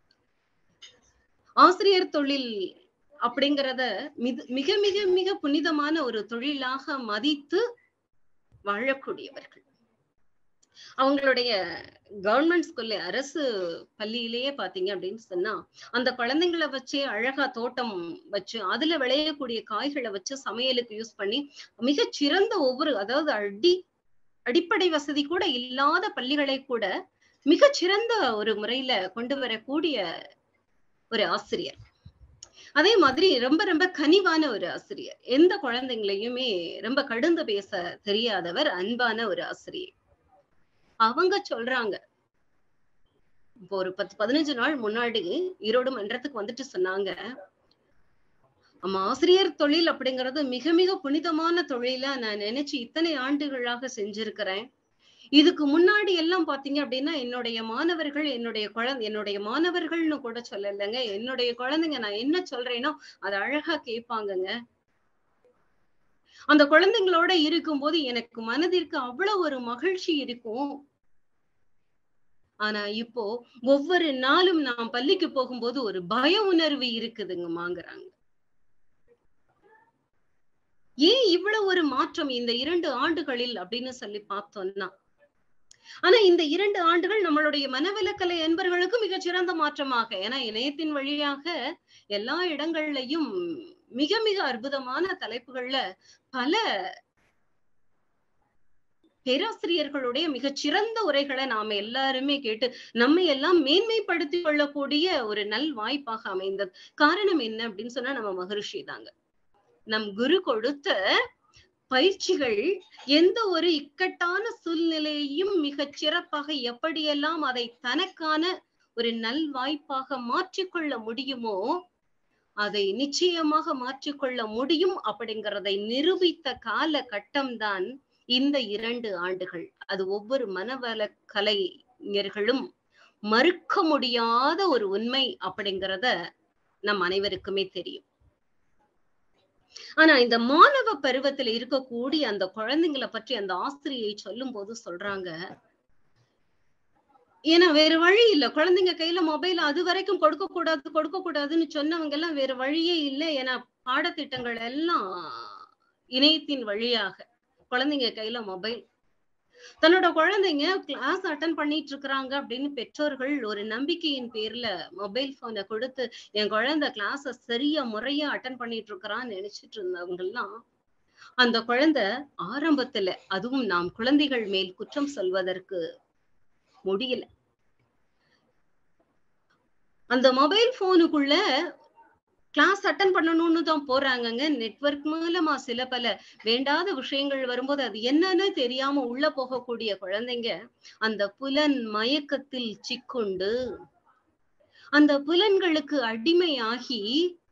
ஆசிரியர் தொழில் அப்படிங்கிறத மிக மிக மிக புனிதமான ஒரு தொழிலாக மதித்து வாழக்கூடியவர்கள் அவங்களுடைய கவர்மெண்ட் ஸ்கூல்ல அரசு பள்ளியிலேயே பாத்தீங்க அப்படின்னு சொன்னா அந்த குழந்தைங்களை வச்சு அழகா தோட்டம் வச்சு அதுல விளையக்கூடிய காய்களை வச்சு சமையலுக்கு யூஸ் பண்ணி மிகச் சிறந்த ஒவ்வொரு அதாவது அடி அடிப்படை வசதி கூட இல்லாத பள்ளிகளை கூட மிகச் சிறந்த ஒரு முறையில கொண்டு வரக்கூடிய ஒரு ஆசிரியர் அதே மாதிரி ரொம்ப ரொம்ப கனிவான ஒரு ஆசிரியர் எந்த குழந்தைங்களையுமே ரொம்ப கடுந்து பேச தெரியாதவர் அன்பான ஒரு ஆசிரியர் அவங்க சொல்றாங்க இப்போ ஒரு பத்து பதினஞ்சு நாள் முன்னாடி ஈரோடு மன்றத்துக்கு வந்துட்டு சொன்னாங்க நம்ம ஆசிரியர் தொழில் அப்படிங்கிறது மிக மிக புனிதமான தொழிலா நான் நினைச்சு இத்தனை ஆண்டுகளாக செஞ்சிருக்கிறேன் இதுக்கு முன்னாடி எல்லாம் பாத்தீங்க அப்படின்னா என்னுடைய மாணவர்கள் என்னுடைய குழந்தை என்னுடைய மாணவர்கள்னு கூட சொல்லலைங்க என்னுடைய குழந்தைங்க நான் என்ன சொல்றேனோ அதை அழகா கேட்பாங்கங்க அந்த குழந்தைங்களோட இருக்கும்போது எனக்கு மனதிற்கு அவ்வளவு ஒரு மகிழ்ச்சி இருக்கும் ஆனா இப்போ ஒவ்வொரு நாளும் நாம் பள்ளிக்கு போகும்போது ஒரு பய உணர்வு இருக்குதுங்கம்மாங்கிறாங்க ஏன் இவ்வளவு ஒரு மாற்றம் இந்த இரண்டு ஆண்டுகளில் அப்படின்னு சொல்லி பார்த்தோம்னா ஆனா இந்த இரண்டு ஆண்டுகள் நம்மளுடைய மனவிலக்கலை என்பர்களுக்கு மிகச் சிறந்த மாற்றமாக ஏன்னா இணையத்தின் வழியாக எல்லா இடங்கள்லயும் மிக மிக அற்புதமான தலைப்புகள்ல பல பேராசிரியர்களுடைய மிகச்சிறந்த உரைகளை நாம எல்லாருமே கேட்டு நம்மை எல்லாம் மேன்மைப்படுத்திக் கொள்ளக்கூடிய ஒரு நல் வாய்ப்பாக அமைந்தது காரணம் என்ன அப்படின்னு சொன்னா நம்ம மகரிஷி தாங்க நம் குரு கொடுத்த பயிற்சிகள் எந்த ஒரு இக்கட்டான சூழ்நிலையையும் மிகச் சிறப்பாக எப்படியெல்லாம் அதை தனக்கான ஒரு நல் வாய்ப்பாக மாற்றிக்கொள்ள முடியுமோ அதை நிச்சயமாக மாற்றிக்கொள்ள முடியும் அப்படிங்கிறதை நிரூபித்த கால கட்டம்தான் இந்த இரண்டு ஆண்டுகள் அது ஒவ்வொரு மனவள கலைஞர்களும் மறுக்க முடியாத ஒரு உண்மை அப்படிங்கிறத நம் அனைவருக்குமே தெரியும் ஆனா இந்த மாணவ பருவத்துல இருக்கக்கூடிய அந்த குழந்தைங்களை பற்றி அந்த ஆசிரியை சொல்லும் போது சொல்றாங்க ஏன்னா வேற வழி இல்ல குழந்தைங்க கையில மொபைல் அது வரைக்கும் கொடுக்க கூடாது கொடுக்க கூடாதுன்னு சொன்னவங்க எல்லாம் வேற வழியே இல்லை ஏன்னா பாடத்திட்டங்கள் எல்லாம் இணையத்தின் வழியாக குழந்தைங்க கையில மொபைல் தன்னோட குழந்தைங்க கிளாஸ் அட்டன் பண்ணிட்டு இருக்கிறாங்க அப்படின்னு பெற்றோர்கள் ஒரு நம்பிக்கையின் பேர்ல மொபைல் போனை கொடுத்து என் குழந்தை கிளாஸ சரியா முறையா அட்டன் பண்ணிட்டு இருக்கிறான்னு நினைச்சிட்டு இருந்தவங்க எல்லாம் அந்த குழந்தை ஆரம்பத்துல அதுவும் நாம் குழந்தைகள் மேல் குற்றம் சொல்வதற்கு முடியல அந்த மொபைல் போனுக்குள்ள கிளாஸ் அட்டன் பண்ணணும்னு தான் போறாங்கங்க நெட்வொர்க் மூலமா சில பல வேண்டாத விஷயங்கள் வரும்போது அது என்னன்னு தெரியாம உள்ள போகக்கூடிய குழந்தைங்க அந்த புலன் மயக்கத்தில் சிக்கொண்டு அந்த புலன்களுக்கு அடிமையாகி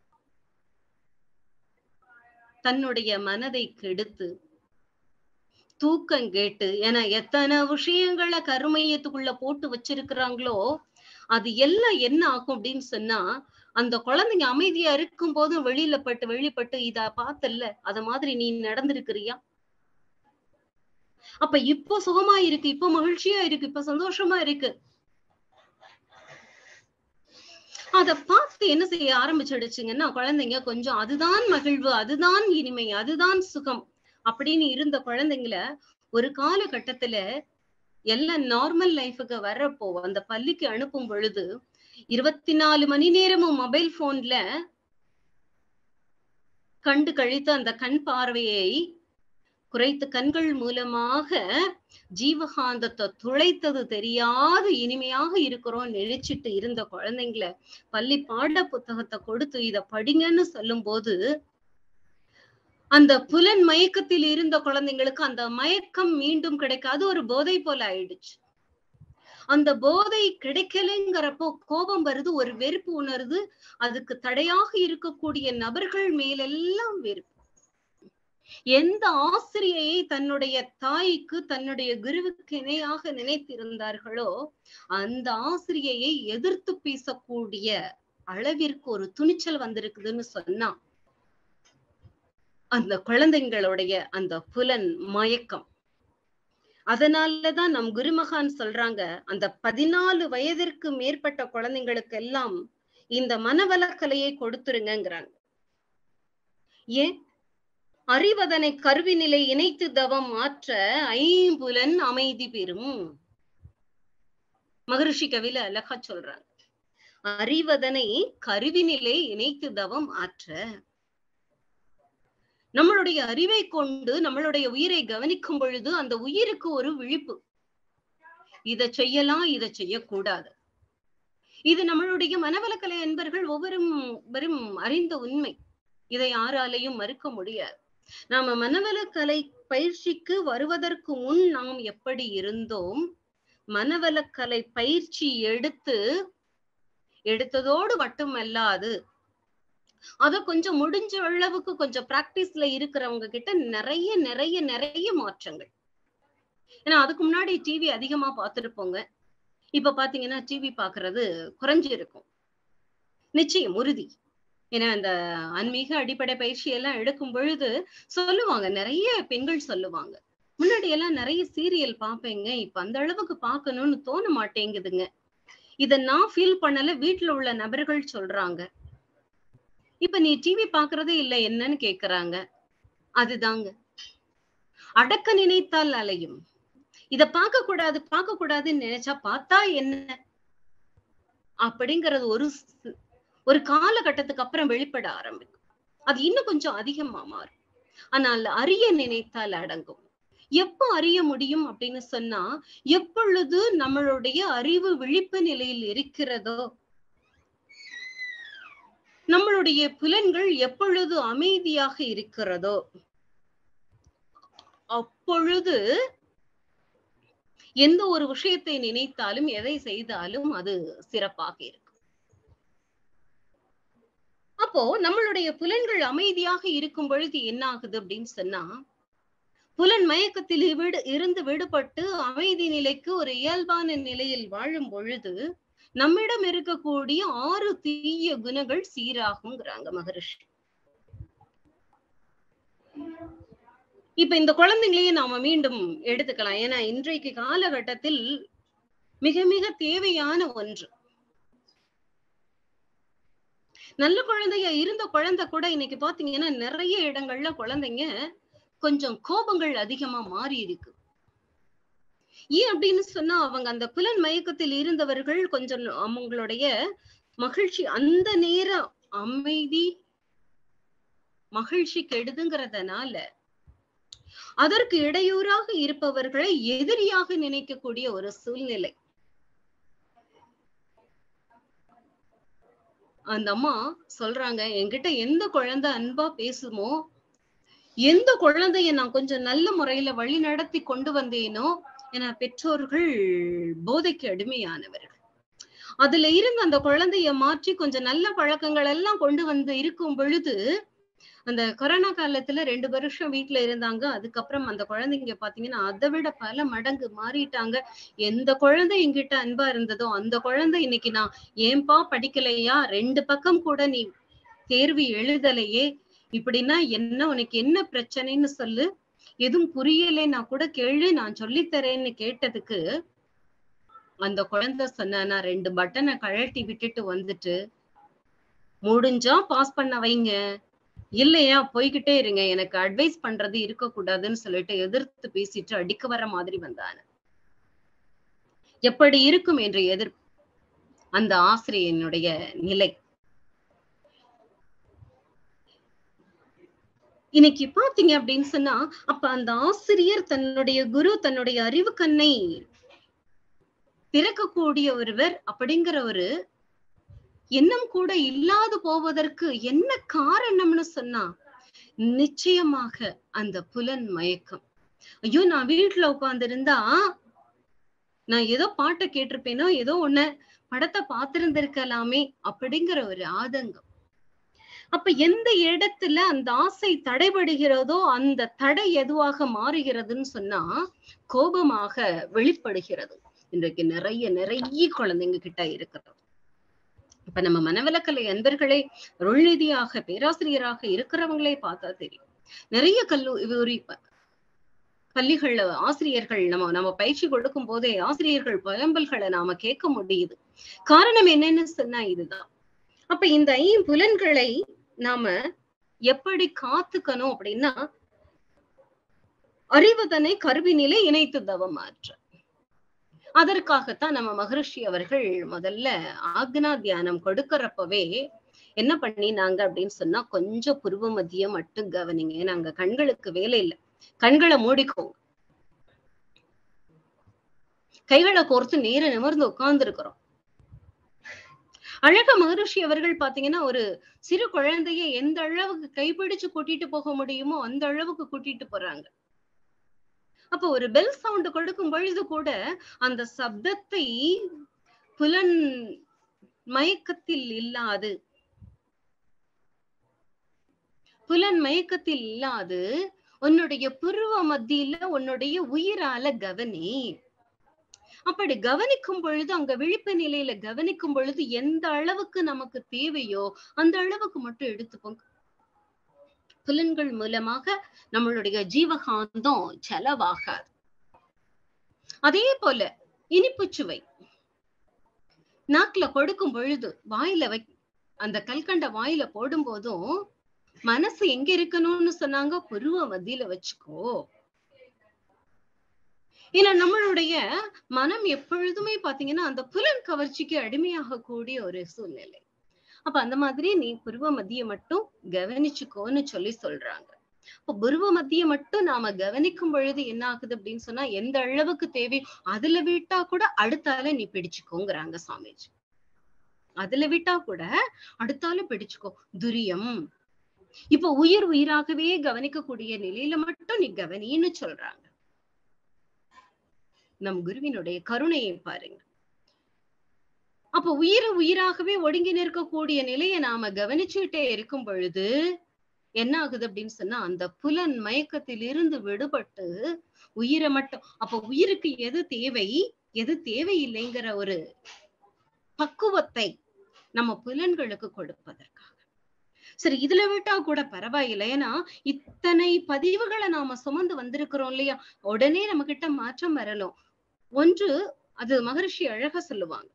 தன்னுடைய மனதை கெடுத்து தூக்கம் கேட்டு ஏன்னா எத்தனை விஷயங்களை கருமையத்துக்குள்ள போட்டு வச்சிருக்கிறாங்களோ அது எல்லாம் என்ன ஆகும் அப்படின்னு சொன்னா அந்த குழந்தைங்க அமைதியா இருக்கும் போதும் வெளியில பட்டு வெளிப்பட்டு இத பார்த்தல்ல அத மாதிரி நீ நடந்திருக்கிறியா அப்ப இப்போ சுகமா இருக்கு இப்போ மகிழ்ச்சியா இருக்கு இப்ப சந்தோஷமா இருக்கு அத பார்த்து என்ன செய்ய ஆரம்பிச்சிடுச்சுங்கன்னா குழந்தைங்க கொஞ்சம் அதுதான் மகிழ்வு அதுதான் இனிமை அதுதான் சுகம் அப்படின்னு இருந்த குழந்தைங்கள ஒரு காலகட்டத்துல எல்லாம் நார்மல் லைஃபுக்கு வர்றப்போ அந்த பள்ளிக்கு அனுப்பும் பொழுது இருபத்தி நாலு மணி நேரமும் மொபைல் போன்ல கண்டு கழித்து அந்த கண் பார்வையை குறைத்து கண்கள் மூலமாக ஜீவகாந்தத்தை துளைத்தது தெரியாத இனிமையாக இருக்கிறோம் நினைச்சிட்டு இருந்த குழந்தைங்கள பள்ளி பாட புத்தகத்தை கொடுத்து இத படிங்கன்னு சொல்லும் போது அந்த புலன் மயக்கத்தில் இருந்த குழந்தைங்களுக்கு அந்த மயக்கம் மீண்டும் கிடைக்காது ஒரு போதை போல ஆயிடுச்சு அந்த போதை கிடைக்கலைங்கிறப்போ கோபம் வருது ஒரு வெறுப்பு உணருது அதுக்கு தடையாக இருக்கக்கூடிய நபர்கள் மேலெல்லாம் வெறுப்பு எந்த ஆசிரியையை தன்னுடைய தாய்க்கு தன்னுடைய குருவுக்கு இணையாக நினைத்திருந்தார்களோ அந்த ஆசிரியையை எதிர்த்து பேசக்கூடிய அளவிற்கு ஒரு துணிச்சல் வந்திருக்குதுன்னு சொன்னா அந்த குழந்தைங்களுடைய அந்த புலன் மயக்கம் அதனாலதான் நம் குருமகான் சொல்றாங்க அந்த பதினாலு வயதிற்கு மேற்பட்ட குழந்தைங்களுக்கு எல்லாம் இந்த மனவளக்கலையை கொடுத்துருங்கிறாங்க ஏன் அறிவதனை கருவி நிலை இணைத்து தவம் மாற்ற ஐம்புலன் அமைதி பெறும் மகரிஷி கவில அழகா சொல்றாங்க அறிவதனை கருவி நிலை இணைத்து தவம் ஆற்ற நம்மளுடைய அறிவை கொண்டு நம்மளுடைய உயிரை கவனிக்கும் பொழுது அந்த உயிருக்கு ஒரு விழிப்பு இத செய்யலாம் இத செய்யக்கூடாது இது நம்மளுடைய மனவளக்கலை என்பர்கள் ஒவ்வொரு வரும் அறிந்த உண்மை இதை யாராலையும் மறுக்க முடியாது நாம மனவளக்கலை பயிற்சிக்கு வருவதற்கு முன் நாம் எப்படி இருந்தோம் மனவளக்கலை பயிற்சி எடுத்து எடுத்ததோடு மட்டுமல்லாது அத கொஞ்சம் முடிஞ்ச அளவுக்கு கொஞ்சம் பிராக்டிஸ்ல இருக்கிறவங்க கிட்ட நிறைய நிறைய நிறைய மாற்றங்கள் ஏன்னா அதுக்கு முன்னாடி டிவி அதிகமா பார்த்துருப்போங்க இப்ப பாத்தீங்கன்னா டிவி பாக்குறது குறைஞ்சு இருக்கும் நிச்சயம் உறுதி ஏன்னா அந்த ஆன்மீக அடிப்படை பயிற்சி எல்லாம் எடுக்கும் பொழுது சொல்லுவாங்க நிறைய பெண்கள் சொல்லுவாங்க முன்னாடி எல்லாம் நிறைய சீரியல் பாப்பேங்க இப்ப அந்த அளவுக்கு பார்க்கணும்னு தோண மாட்டேங்குதுங்க இத நான் ஃபீல் பண்ணல வீட்டுல உள்ள நபர்கள் சொல்றாங்க இப்ப நீ டிவி பாக்குறதே இல்ல என்னன்னு கேக்குறாங்க அதுதாங்க அடக்க நினைத்தால் அலையும் இத பார்க்க கூடாது பார்க்க கூடாதுன்னு நினைச்சா பார்த்தா என்ன அப்படிங்கறது ஒரு ஒரு காலகட்டத்துக்கு அப்புறம் வெளிப்பட ஆரம்பிக்கும் அது இன்னும் கொஞ்சம் அதிகமா மாறும் ஆனால் அறிய நினைத்தால் அடங்கும் எப்போ அறிய முடியும் அப்படின்னு சொன்னா எப்பொழுது நம்மளுடைய அறிவு விழிப்பு நிலையில் இருக்கிறதோ நம்மளுடைய புலன்கள் எப்பொழுது அமைதியாக இருக்கிறதோ அப்பொழுது எந்த ஒரு விஷயத்தை நினைத்தாலும் எதை செய்தாலும் அது சிறப்பாக இருக்கும் அப்போ நம்மளுடைய புலன்கள் அமைதியாக இருக்கும் பொழுது என்ன ஆகுது அப்படின்னு சொன்னா புலன் மயக்கத்தில் விடு இருந்து விடுபட்டு அமைதி நிலைக்கு ஒரு இயல்பான நிலையில் வாழும் பொழுது நம்மிடம் இருக்கக்கூடிய ஆறு தீய குணங்கள் சீராகுங்கிறாங்க மகரிஷி இப்ப இந்த குழந்தைங்களையே நாம மீண்டும் எடுத்துக்கலாம் ஏன்னா இன்றைக்கு காலகட்டத்தில் மிக மிக தேவையான ஒன்று நல்ல குழந்தையா இருந்த குழந்தை கூட இன்னைக்கு பாத்தீங்கன்னா நிறைய இடங்கள்ல குழந்தைங்க கொஞ்சம் கோபங்கள் அதிகமா மாறி இருக்கு ஏன் அப்படின்னு சொன்னா அவங்க அந்த புலன் மயக்கத்தில் இருந்தவர்கள் கொஞ்சம் அவங்களுடைய மகிழ்ச்சி அந்த நேர அமைதி மகிழ்ச்சி கெடுதுங்கிறதுனால அதற்கு இடையூறாக இருப்பவர்களை எதிரியாக நினைக்கக்கூடிய ஒரு சூழ்நிலை அந்த அம்மா சொல்றாங்க என்கிட்ட எந்த குழந்தை அன்பா பேசுமோ எந்த குழந்தைய நான் கொஞ்சம் நல்ல முறையில வழி நடத்தி கொண்டு வந்தேனோ என பெற்றோர்கள் போதைக்கு அடிமையானவர்கள் அதுல இருந்து அந்த குழந்தைய மாற்றி கொஞ்சம் நல்ல பழக்கங்கள் எல்லாம் கொண்டு வந்து இருக்கும் பொழுது அந்த கொரோனா காலத்துல ரெண்டு வருஷம் வீட்டுல இருந்தாங்க அதுக்கப்புறம் அந்த குழந்தைங்க பாத்தீங்கன்னா அதை விட பல மடங்கு மாறிட்டாங்க எந்த குழந்தை என்கிட்ட அன்பா இருந்ததோ அந்த குழந்தை இன்னைக்கு நான் ஏன்பா படிக்கலையா ரெண்டு பக்கம் கூட நீ தேர்வு எழுதலையே இப்படின்னா என்ன உனக்கு என்ன பிரச்சனைன்னு சொல்லு எதுவும் புரியலைன்னா கூட கேளு நான் சொல்லித்தரேன்னு கேட்டதுக்கு அந்த குழந்தை சொன்ன நான் ரெண்டு பட்டனை கழட்டி விட்டுட்டு வந்துட்டு முடிஞ்சா பாஸ் பண்ண வைங்க இல்லையா போய்கிட்டே இருங்க எனக்கு அட்வைஸ் பண்றது இருக்கக்கூடாதுன்னு சொல்லிட்டு எதிர்த்து பேசிட்டு அடிக்க வர மாதிரி வந்தான எப்படி இருக்கும் என்று எதிர் அந்த ஆசிரியனுடைய நிலை இன்னைக்கு பாத்தீங்க அப்படின்னு சொன்னா அப்ப அந்த ஆசிரியர் தன்னுடைய குரு தன்னுடைய அறிவு கண்ணை திறக்கக்கூடிய ஒருவர் அப்படிங்கிற ஒரு எண்ணம் கூட இல்லாது போவதற்கு என்ன காரணம்னு சொன்னா நிச்சயமாக அந்த புலன் மயக்கம் ஐயோ நான் வீட்டுல உட்கார்ந்து இருந்தா நான் ஏதோ பாட்டை கேட்டிருப்பேனோ ஏதோ ஒண்ணு படத்தை பார்த்திருந்திருக்கலாமே அப்படிங்கிற ஒரு ஆதங்கம் அப்ப எந்த இடத்துல அந்த ஆசை தடைபடுகிறதோ அந்த தடை எதுவாக மாறுகிறதுன்னு சொன்னா கோபமாக வெளிப்படுகிறது இன்றைக்கு நிறைய நிறைய குழந்தைங்க கிட்ட இருக்கிறது இப்ப நம்ம மனவளக்கலை அன்பர்களே அருள்நிதியாக பேராசிரியராக இருக்கிறவங்களே பார்த்தா தெரியும் நிறைய கல்லூரி பள்ளிகள் ஆசிரியர்கள் நம்ம நம்ம பயிற்சி கொடுக்கும் போதே ஆசிரியர்கள் புலம்பல்களை நாம கேட்க முடியுது காரணம் என்னன்னு சொன்னா இதுதான் அப்ப இந்த ஐம்புலன்களை நாம எப்படி காத்துக்கணும் அப்படின்னா அறிவுதனை கருவி நிலை இணைத்து தவம் மாற்ற அதற்காகத்தான் நம்ம மகரிஷி அவர்கள் முதல்ல ஆக்னா தியானம் கொடுக்கறப்பவே என்ன பண்ணினாங்க அப்படின்னு சொன்னா கொஞ்சம் புருவ மத்தியம் மட்டும் கவனிங்க நாங்க கண்களுக்கு வேலை இல்லை கண்களை மூடிக்கோங்க கைகளை கோர்த்து நேர நிமிர்ந்து உட்கார்ந்து இருக்கிறோம் அழக மகரிஷி அவர்கள் பாத்தீங்கன்னா ஒரு சிறு குழந்தைய எந்த அளவுக்கு கைப்பிடிச்சு கூட்டிட்டு போக முடியுமோ அந்த அளவுக்கு கூட்டிட்டு போறாங்க அப்ப ஒரு பெல் சவுண்ட் கொடுக்கும் பொழுது கூட அந்த சப்தத்தை புலன் மயக்கத்தில் இல்லாது புலன் மயக்கத்தில் இல்லாது உன்னுடைய புருவ மத்தியில உன்னுடைய உயிரால கவனி அப்படி கவனிக்கும் பொழுது அங்க விழிப்பு நிலையில கவனிக்கும் பொழுது எந்த அளவுக்கு நமக்கு தேவையோ அந்த அளவுக்கு மட்டும் எடுத்துப்போங்க புலன்கள் மூலமாக நம்மளுடைய ஜீவகாந்தம் செலவாகாது அதே போல இனிப்பு சுவை நாக்குல கொடுக்கும் பொழுது வாயில வை அந்த கல்கண்ட வாயில போடும் போதும் மனசு எங்க இருக்கணும்னு சொன்னாங்க புருவ மத்தியில வச்சுக்கோ ஏன்னா நம்மளுடைய மனம் எப்பொழுதுமே பாத்தீங்கன்னா அந்த புலன் கவர்ச்சிக்கு அடிமையாக கூடிய ஒரு சூழ்நிலை அப்ப அந்த மாதிரி நீ புருவ மத்திய மட்டும் கவனிச்சுக்கோன்னு சொல்லி சொல்றாங்க இப்ப புருவ மத்திய மட்டும் நாம கவனிக்கும் பொழுது என்ன ஆகுது அப்படின்னு சொன்னா எந்த அளவுக்கு தேவை அதுல விட்டா கூட அடுத்தால நீ பிடிச்சுக்கோங்கிறாங்க சுவாமிஜி அதுல விட்டா கூட அடுத்தால பிடிச்சுக்கோ துரியம் இப்ப உயிர் உயிராகவே கவனிக்கக்கூடிய நிலையில மட்டும் நீ கவனின்னு சொல்றாங்க நம் குருவினுடைய கருணையை பாருங்க அப்ப உயிர் உயிராகவே ஒடுங்கி நிற்கக்கூடிய நிலையை நாம கவனிச்சுட்டே இருக்கும் பொழுது என்ன ஆகுது அப்படின்னு சொன்னா அந்த புலன் மயக்கத்தில் இருந்து விடுபட்டு உயிரை மட்டும் அப்ப உயிருக்கு எது தேவை எது தேவையில்லைங்கிற ஒரு பக்குவத்தை நம்ம புலன்களுக்கு கொடுப்பதற்காக சரி இதுல விட்டா கூட பரவாயில்லை ஏன்னா இத்தனை பதிவுகளை நாம சுமந்து வந்திருக்கிறோம் இல்லையா உடனே நம்ம கிட்ட மாற்றம் வரணும் ஒன்று அது மகரிஷி அழகா சொல்லுவாங்க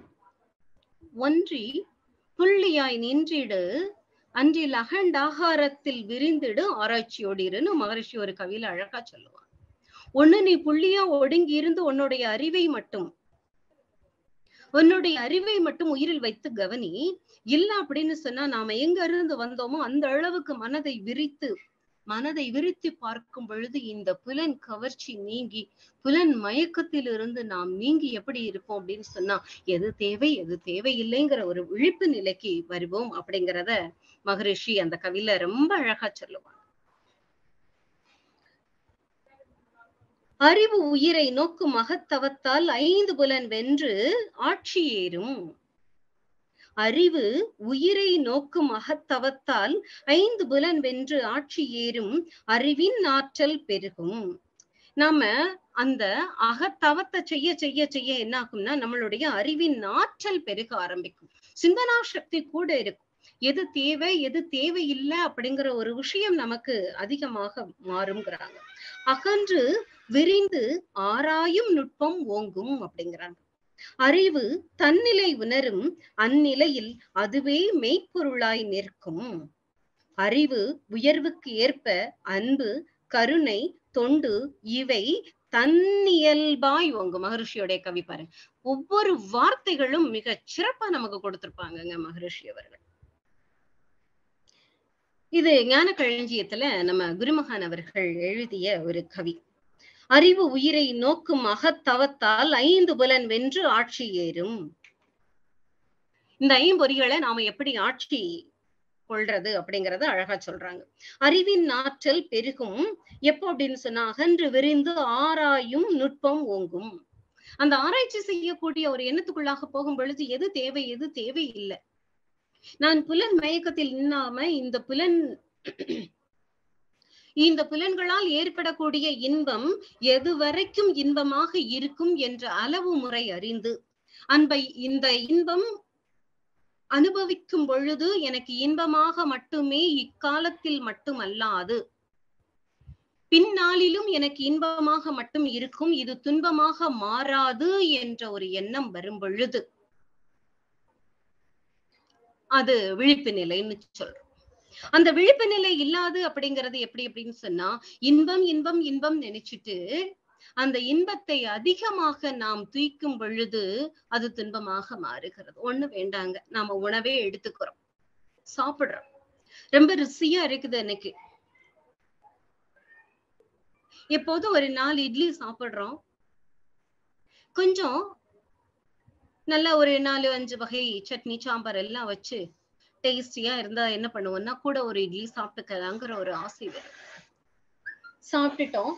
ஒன்றி புள்ளியாய் நின்றிடு அன்றில் அகண்டாகாரத்தில் விரிந்திடு ஆராய்ச்சியோடிருன்னு மகரிஷி ஒரு கவியில அழகா சொல்லுவாங்க ஒண்ணு நீ புள்ளியா ஒடுங்கி இருந்து உன்னுடைய அறிவை மட்டும் உன்னுடைய அறிவை மட்டும் உயிரில் வைத்து கவனி இல்ல அப்படின்னு சொன்னா நாம எங்க இருந்து வந்தோமோ அந்த அளவுக்கு மனதை விரித்து மனதை விரித்து பார்க்கும் பொழுது இந்த புலன் கவர்ச்சி நீங்கி புலன் மயக்கத்தில் இருந்து நாம் நீங்கி எப்படி இருப்போம் அப்படின்னு சொன்னா எது தேவை எது தேவையில்லைங்கிற ஒரு விழிப்பு நிலைக்கு வருவோம் அப்படிங்கிறத மகரிஷி அந்த கவியில ரொம்ப அழகா சொல்லுவாங்க அறிவு உயிரை நோக்கும் மகத்தவத்தால் ஐந்து புலன் வென்று ஆட்சி ஏறும் அறிவு உயிரை நோக்கும் அகத்தவத்தால் ஐந்து புலன் வென்று ஆட்சி ஏறும் அறிவின் ஆற்றல் பெருகும் நாம அந்த அகத்தவத்தை செய்ய செய்ய செய்ய என்ன ஆகும்னா நம்மளுடைய அறிவின் ஆற்றல் பெருக ஆரம்பிக்கும் சிந்தனா சக்தி கூட இருக்கும் எது தேவை எது தேவையில்லை அப்படிங்கிற ஒரு விஷயம் நமக்கு அதிகமாக மாறுங்கிறாங்க அகன்று விரிந்து ஆராயும் நுட்பம் ஓங்கும் அப்படிங்கிறாங்க அறிவு தன்னிலை உணரும் அந்நிலையில் அதுவே மெய்ப்பொருளாய் நிற்கும் அறிவு உயர்வுக்கு ஏற்ப அன்பு கருணை தொண்டு இவை தன்னியல்பாய் உங்க மகரிஷியோடைய கவி பாருங்க ஒவ்வொரு வார்த்தைகளும் மிக சிறப்பா நமக்கு கொடுத்திருப்பாங்கங்க மகரிஷி அவர்கள் இது ஞான களஞ்சியத்துல நம்ம குருமகான் அவர்கள் எழுதிய ஒரு கவி அறிவு உயிரை நோக்கும் அகத்தவத்தால் ஐந்து புலன் வென்று ஆட்சி ஏறும் இந்த ஐம்பொறிகளை நாம எப்படி ஆட்சி கொள்றது அப்படிங்கறத அழகா சொல்றாங்க அறிவின் ஆற்றல் பெருகும் எப்போ அப்படின்னு சொன்னா அகன்று விரிந்து ஆராயும் நுட்பம் ஓங்கும் அந்த ஆராய்ச்சி செய்யக்கூடிய ஒரு எண்ணத்துக்குள்ளாக போகும் பொழுது எது தேவை எது தேவை இல்லை நான் புலன் மயக்கத்தில் நின்னாம இந்த புலன் இந்த புலன்களால் ஏற்படக்கூடிய இன்பம் எது வரைக்கும் இன்பமாக இருக்கும் என்ற அளவு முறை அறிந்து அன்பை இந்த இன்பம் அனுபவிக்கும் பொழுது எனக்கு இன்பமாக மட்டுமே இக்காலத்தில் மட்டுமல்லாது பின்னாளிலும் எனக்கு இன்பமாக மட்டும் இருக்கும் இது துன்பமாக மாறாது என்ற ஒரு எண்ணம் வரும் பொழுது அது விழிப்பு நிலைன்னு சொல்றோம் அந்த விழிப்பு நிலை இல்லாது அப்படிங்கிறது எப்படி அப்படின்னு சொன்னா இன்பம் இன்பம் இன்பம் நினைச்சிட்டு அந்த இன்பத்தை அதிகமாக நாம் தூய்க்கும் பொழுது அது துன்பமாக மாறுகிறது ஒண்ணு வேண்டாங்க நாம உணவே எடுத்துக்கிறோம் சாப்பிடுறோம் ரொம்ப ருசியா இருக்குது எனக்கு எப்போதும் ஒரு நாலு இட்லி சாப்பிடுறோம் கொஞ்சம் நல்லா ஒரு நாலு அஞ்சு வகை சட்னி சாம்பார் எல்லாம் வச்சு டேஸ்டியா இருந்தா என்ன பண்ணுவோம்னா கூட ஒரு இட்லி சாப்பிட்டுக்கலாங்கிற ஒரு ஆசை வரும் சாப்பிட்டுட்டோம்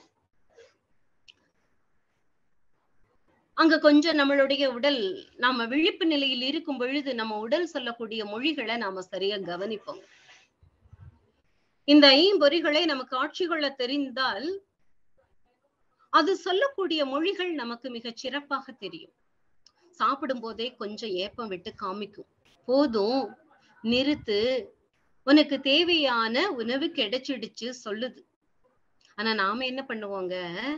அங்க கொஞ்சம் நம்மளுடைய உடல் நாம விழிப்பு நிலையில் இருக்கும் பொழுது நம்ம உடல் சொல்லக்கூடிய மொழிகளை நாம சரியா கவனிப்போம் இந்த ஐம்பொறிகளை நமக்கு ஆட்சி கொள்ள தெரிந்தால் அது சொல்லக்கூடிய மொழிகள் நமக்கு மிகச் சிறப்பாக தெரியும் சாப்பிடும் போதே கொஞ்சம் ஏப்பம் விட்டு காமிக்கும் போதும் நிறுத்து உனக்கு தேவையான உணவு கிடைச்சிடுச்சு சொல்லுது ஆனா நாம என்ன பண்ணுவோங்க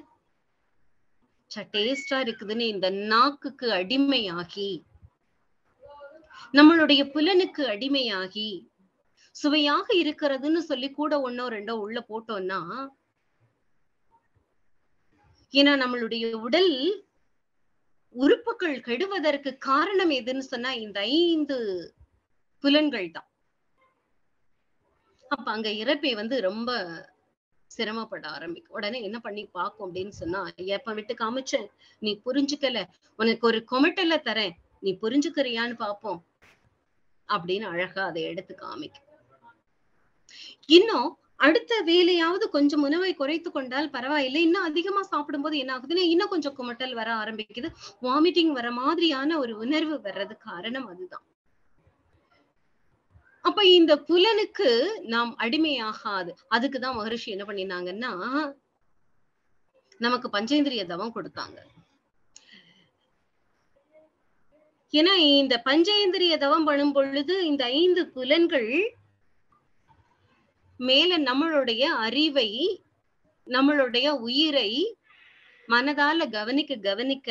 டேஸ்டா இருக்குதுன்னு இந்த நாக்குக்கு அடிமையாகி நம்மளுடைய புலனுக்கு அடிமையாகி சுவையாக இருக்கிறதுன்னு சொல்லி கூட ஒன்னோ ரெண்டோ உள்ள போட்டோம்னா ஏன்னா நம்மளுடைய உடல் உறுப்புகள் கெடுவதற்கு காரணம் எதுன்னு சொன்னா இந்த ஐந்து புலன்கள் தான் அப்ப அங்க இறப்பை வந்து ரொம்ப சிரமப்பட ஆரம்பிக்கும் உடனே என்ன பண்ணி பார்க்கும் அப்படின்னு சொன்னா ஏப்ப விட்டு காமிச்ச நீ புரிஞ்சுக்கல உனக்கு ஒரு கொமட்டல தரேன் நீ புரிஞ்சுக்கிறியான்னு பாப்போம் அப்படின்னு அழகா அதை எடுத்து காமிக்கும் இன்னும் அடுத்த வேலையாவது கொஞ்சம் உணவை குறைத்து கொண்டால் பரவாயில்லை இன்னும் அதிகமா சாப்பிடும்போது என்ன ஆகுதுன்னா இன்னும் கொஞ்சம் குமட்டல் வர ஆரம்பிக்குது வாமிட்டிங் வர மாதிரியான ஒரு உணர்வு வர்றது காரணம் அதுதான் அப்ப அப்ப இந்த புலனுக்கு நாம் அடிமையாகாது அதுக்குதான் மகரிஷி என்ன பண்ணினாங்கன்னா நமக்கு பஞ்சேந்திரிய தவம் கொடுத்தாங்க ஏன்னா இந்த பஞ்சேந்திரிய தவம் பண்ணும் பொழுது இந்த ஐந்து புலன்கள் மேல நம்மளுடைய அறிவை நம்மளுடைய உயிரை மனதால கவனிக்க கவனிக்க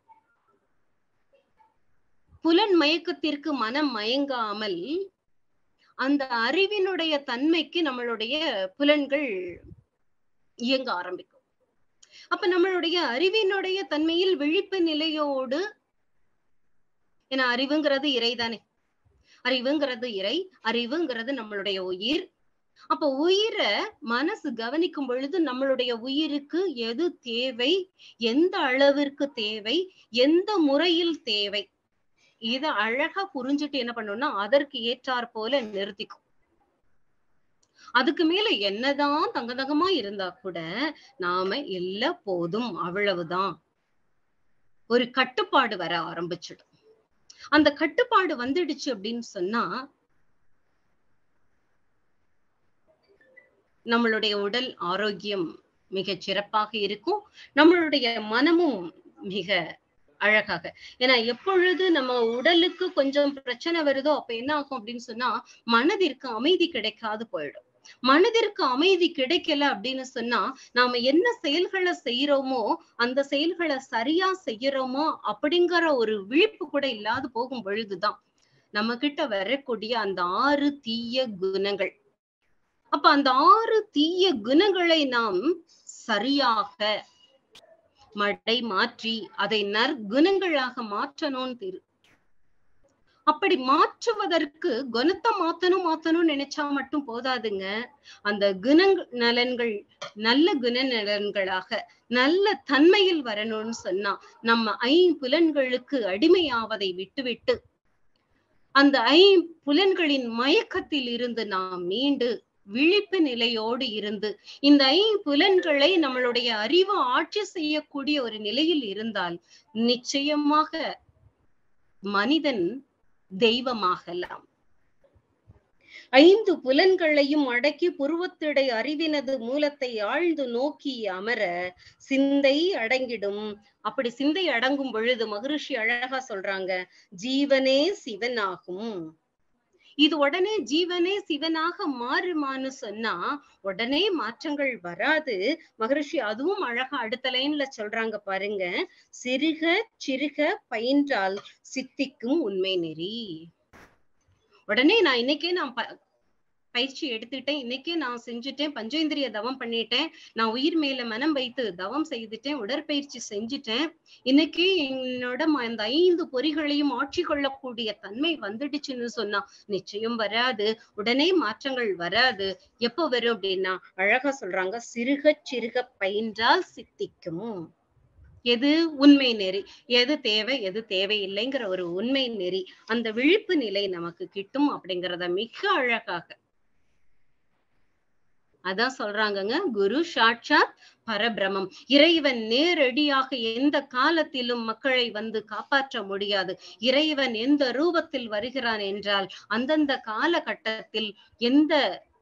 புலன் மயக்கத்திற்கு மனம் மயங்காமல் அந்த அறிவினுடைய தன்மைக்கு நம்மளுடைய புலன்கள் இயங்க ஆரம்பிக்கும் அப்ப நம்மளுடைய அறிவினுடைய தன்மையில் விழிப்பு நிலையோடு ஏன்னா அறிவுங்கிறது இறைதானே அறிவுங்கிறது இறை அறிவுங்கிறது நம்மளுடைய உயிர் அப்ப உயிரை மனசு கவனிக்கும் பொழுது நம்மளுடைய உயிருக்கு எது தேவை எந்த அளவிற்கு தேவை எந்த முறையில் தேவை இத அழகா புரிஞ்சுட்டு என்ன பண்ணணும்னா அதற்கு ஏற்றாற் போல நிறுத்திக்கும் அதுக்கு மேல என்னதான் தங்க தங்கமா இருந்தா கூட நாம இல்ல போதும் அவ்வளவுதான் ஒரு கட்டுப்பாடு வர ஆரம்பிச்சிடும் அந்த கட்டுப்பாடு வந்துடுச்சு அப்படின்னு சொன்னா நம்மளுடைய உடல் ஆரோக்கியம் மிக சிறப்பாக இருக்கும் நம்மளுடைய மனமும் மிக அழகாக ஏன்னா எப்பொழுது நம்ம உடலுக்கு கொஞ்சம் பிரச்சனை வருதோ அப்ப என்ன ஆகும் அப்படின்னு சொன்னா மனதிற்கு அமைதி கிடைக்காது போயிடும் மனதிற்கு அமைதி கிடைக்கல அப்படின்னு சொன்னா நாம என்ன செயல்களை செய்யறோமோ அந்த செயல்களை சரியா செய்யறோமோ அப்படிங்கிற ஒரு விழிப்பு கூட இல்லாது போகும் பொழுதுதான் நம்ம கிட்ட வரக்கூடிய அந்த ஆறு தீய குணங்கள் அப்ப அந்த ஆறு தீய குணங்களை நாம் சரியாக மடை மாற்றி அதை நற்குணங்களாக மாற்றணும்னு தெரு அப்படி மாற்றுவதற்கு குணத்தை மாத்தணும் மாத்தணும்னு நினைச்சா மட்டும் போதாதுங்க அந்த குணங் நலன்கள் நல்ல குண நலன்களாக நல்ல தன்மையில் வரணும்னு சொன்னா நம்ம ஐம்புலன்களுக்கு அடிமையாவதை விட்டுவிட்டு அந்த ஐம்புலன்களின் மயக்கத்தில் இருந்து நாம் மீண்டு விழிப்பு நிலையோடு இருந்து இந்த ஐம்புலன்களை நம்மளுடைய அறிவு ஆட்சி செய்யக்கூடிய ஒரு நிலையில் இருந்தால் நிச்சயமாக மனிதன் தெய்வமாகலாம் ஐந்து புலன்களையும் அடக்கி புருவத்திடை அறிவினது மூலத்தை ஆழ்ந்து நோக்கி அமர சிந்தை அடங்கிடும் அப்படி சிந்தை அடங்கும் பொழுது மகரிஷி அழகா சொல்றாங்க ஜீவனே சிவனாகும் இது உடனே ஜீவனே சிவனாக மாறுமான்னு சொன்னா உடனே மாற்றங்கள் வராது மகரிஷி அதுவும் அழகா அடுத்த லைன்ல சொல்றாங்க பாருங்க சிறுக சிறுக பயின்றால் சித்திக்கும் உண்மை நெறி உடனே நான் இன்னைக்கே நான் பயிற்சி எடுத்துட்டேன் இன்னைக்கே நான் செஞ்சுட்டேன் பஞ்சேந்திரிய தவம் பண்ணிட்டேன் நான் உயிர் மேல மனம் வைத்து தவம் செய்துட்டேன் உடற்பயிற்சி செஞ்சுட்டேன் இன்னைக்கு என்னோட அந்த ஐந்து பொறிகளையும் ஆட்சி கொள்ளக்கூடிய தன்மை வந்துடுச்சுன்னு சொன்னா நிச்சயம் வராது உடனே மாற்றங்கள் வராது எப்போ வரும் அப்படின்னா அழகா சொல்றாங்க சிறுக சிறுக பயின்றால் சித்திக்கும் எது உண்மை நெறி எது தேவை எது தேவையில்லைங்கிற ஒரு உண்மை நெறி அந்த விழிப்பு நிலை நமக்கு கிட்டும் அப்படிங்கிறத மிக அழகாக அதான் சொல்றாங்கங்க குரு சாட்சாத் பரபிரமம் இறைவன் நேரடியாக எந்த காலத்திலும் மக்களை வந்து காப்பாற்ற முடியாது இறைவன் எந்த ரூபத்தில் வருகிறான் என்றால் அந்தந்த காலகட்டத்தில் எந்த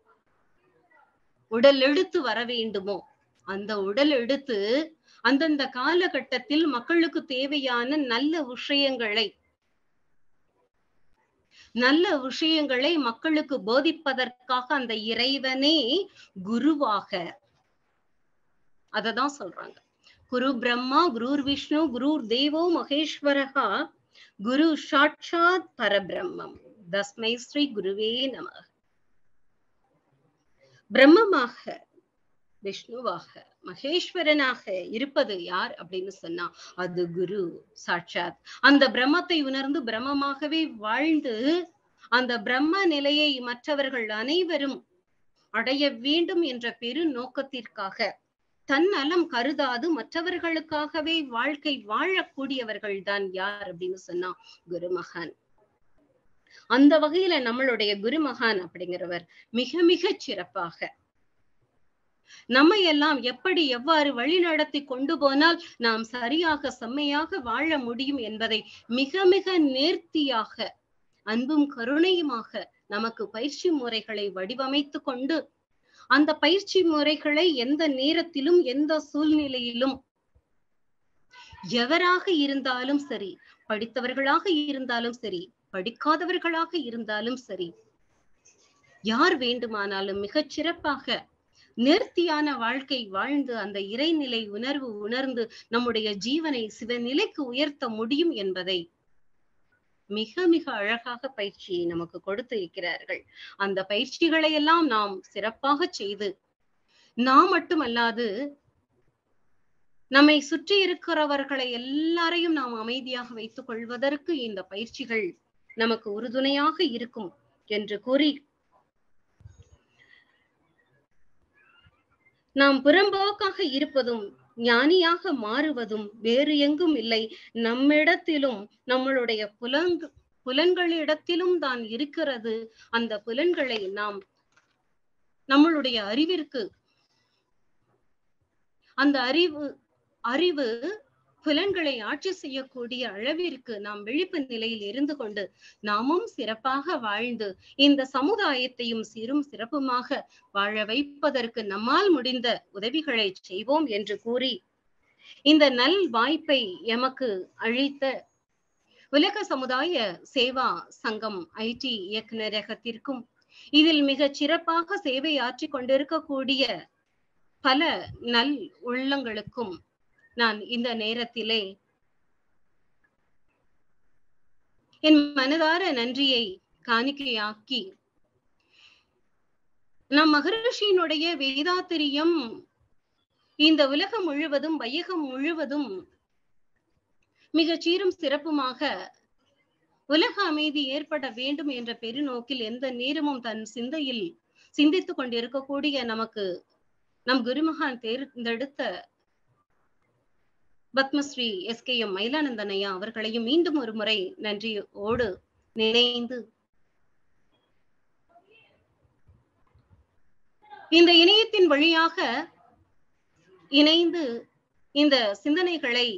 உடல் எடுத்து வர வேண்டுமோ அந்த உடல் எடுத்து அந்தந்த காலகட்டத்தில் மக்களுக்கு தேவையான நல்ல விஷயங்களை நல்ல விஷயங்களை மக்களுக்கு போதிப்பதற்காக அந்த இறைவனே குருவாக அததான் சொல்றாங்க குரு பிரம்மா குருர் விஷ்ணு குருர் தேவோ மகேஸ்வரகா குரு சாட்சாத் பரபிரம்மம் தஸ்மை ஸ்ரீ குருவே நம பிரம்மமாக விஷ்ணுவாக மகேஸ்வரனாக இருப்பது யார் அப்படின்னு சொன்னா அது குரு சாட்சாத் அந்த பிரம்மத்தை உணர்ந்து பிரம்மமாகவே வாழ்ந்து அந்த பிரம்ம நிலையை மற்றவர்கள் அனைவரும் அடைய வேண்டும் என்ற பெரு நோக்கத்திற்காக தன் நலம் கருதாது மற்றவர்களுக்காகவே வாழ்க்கை வாழக்கூடியவர்கள் தான் யார் அப்படின்னு சொன்னா குருமகான் அந்த வகையில நம்மளுடைய குருமகான் அப்படிங்கிறவர் மிக மிக சிறப்பாக நம்மை எல்லாம் எப்படி எவ்வாறு வழி நடத்தி கொண்டு போனால் நாம் சரியாக செம்மையாக வாழ முடியும் என்பதை மிக மிக நேர்த்தியாக அன்பும் கருணையுமாக நமக்கு பயிற்சி முறைகளை வடிவமைத்து கொண்டு அந்த பயிற்சி முறைகளை எந்த நேரத்திலும் எந்த சூழ்நிலையிலும் எவராக இருந்தாலும் சரி படித்தவர்களாக இருந்தாலும் சரி படிக்காதவர்களாக இருந்தாலும் சரி யார் வேண்டுமானாலும் மிகச் சிறப்பாக நேர்த்தியான வாழ்க்கை வாழ்ந்து அந்த இறைநிலை உணர்வு உணர்ந்து நம்முடைய ஜீவனை சிவநிலைக்கு உயர்த்த முடியும் என்பதை மிக மிக அழகாக பயிற்சியை நமக்கு கொடுத்து இருக்கிறார்கள் அந்த பயிற்சிகளை எல்லாம் நாம் சிறப்பாக செய்து நாம் மட்டுமல்லாது நம்மை சுற்றி இருக்கிறவர்களை எல்லாரையும் நாம் அமைதியாக வைத்துக் கொள்வதற்கு இந்த பயிற்சிகள் நமக்கு உறுதுணையாக இருக்கும் என்று கூறி நாம் புறம்போக்காக இருப்பதும் ஞானியாக மாறுவதும் வேறு எங்கும் இல்லை நம்மிடத்திலும் நம்மளுடைய புலங் புலன்களிடத்திலும் தான் இருக்கிறது அந்த புலன்களை நாம் நம்மளுடைய அறிவிற்கு அந்த அறிவு அறிவு புலன்களை ஆட்சி செய்யக்கூடிய அளவிற்கு நாம் விழிப்பு நிலையில் இருந்து கொண்டு நாமும் சிறப்பாக வாழ்ந்து இந்த சமுதாயத்தையும் சிறும் சிறப்புமாக வாழ வைப்பதற்கு நம்மால் முடிந்த உதவிகளை செய்வோம் என்று கூறி இந்த நல் வாய்ப்பை எமக்கு அளித்த உலக சமுதாய சேவா சங்கம் ஐடி இயக்குநரகத்திற்கும் இதில் மிகச் சிறப்பாக சேவை ஆற்றிக் கொண்டிருக்கக்கூடிய பல நல் உள்ளங்களுக்கும் நான் இந்த நேரத்திலே என் மனதார நன்றியை காணிக்கையாக்கி நம் மகரிஷியினுடைய வேதாத்திரியம் இந்த உலகம் முழுவதும் வையகம் முழுவதும் மிகச் சீரும் சிறப்புமாக உலக அமைதி ஏற்பட வேண்டும் என்ற பெருநோக்கில் எந்த நேரமும் தன் சிந்தையில் சிந்தித்துக் கொண்டிருக்கக்கூடிய நமக்கு நம் குருமகான் தேர்ந்தெடுத்த Padmashri S K M Mayilanandan ஐயா அவர்களையும் மீண்டும் ஒரு முறை நன்றியோடு நினைந்து இந்த இணையத்தின் வழியாக இணைந்து இந்த சிந்தனைகளை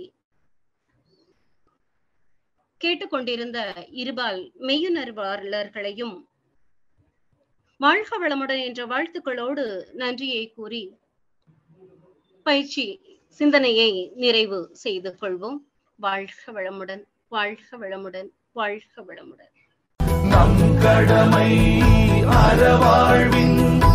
கேட்டுக்கொண்டிருந்த இருபால் மெய்யுணர்வாளர்களையும் வாழ்க வளமுடன் என்ற வாழ்த்துக்களோடு நன்றியை கூறி பயிற்சி சிந்தனையை நிறைவு செய்து கொள்வோம் வாழ்க வளமுடன் வாழ்க வளமுடன் வாழ்க வளமுடன் நம் கடமை அறவாழ்வின்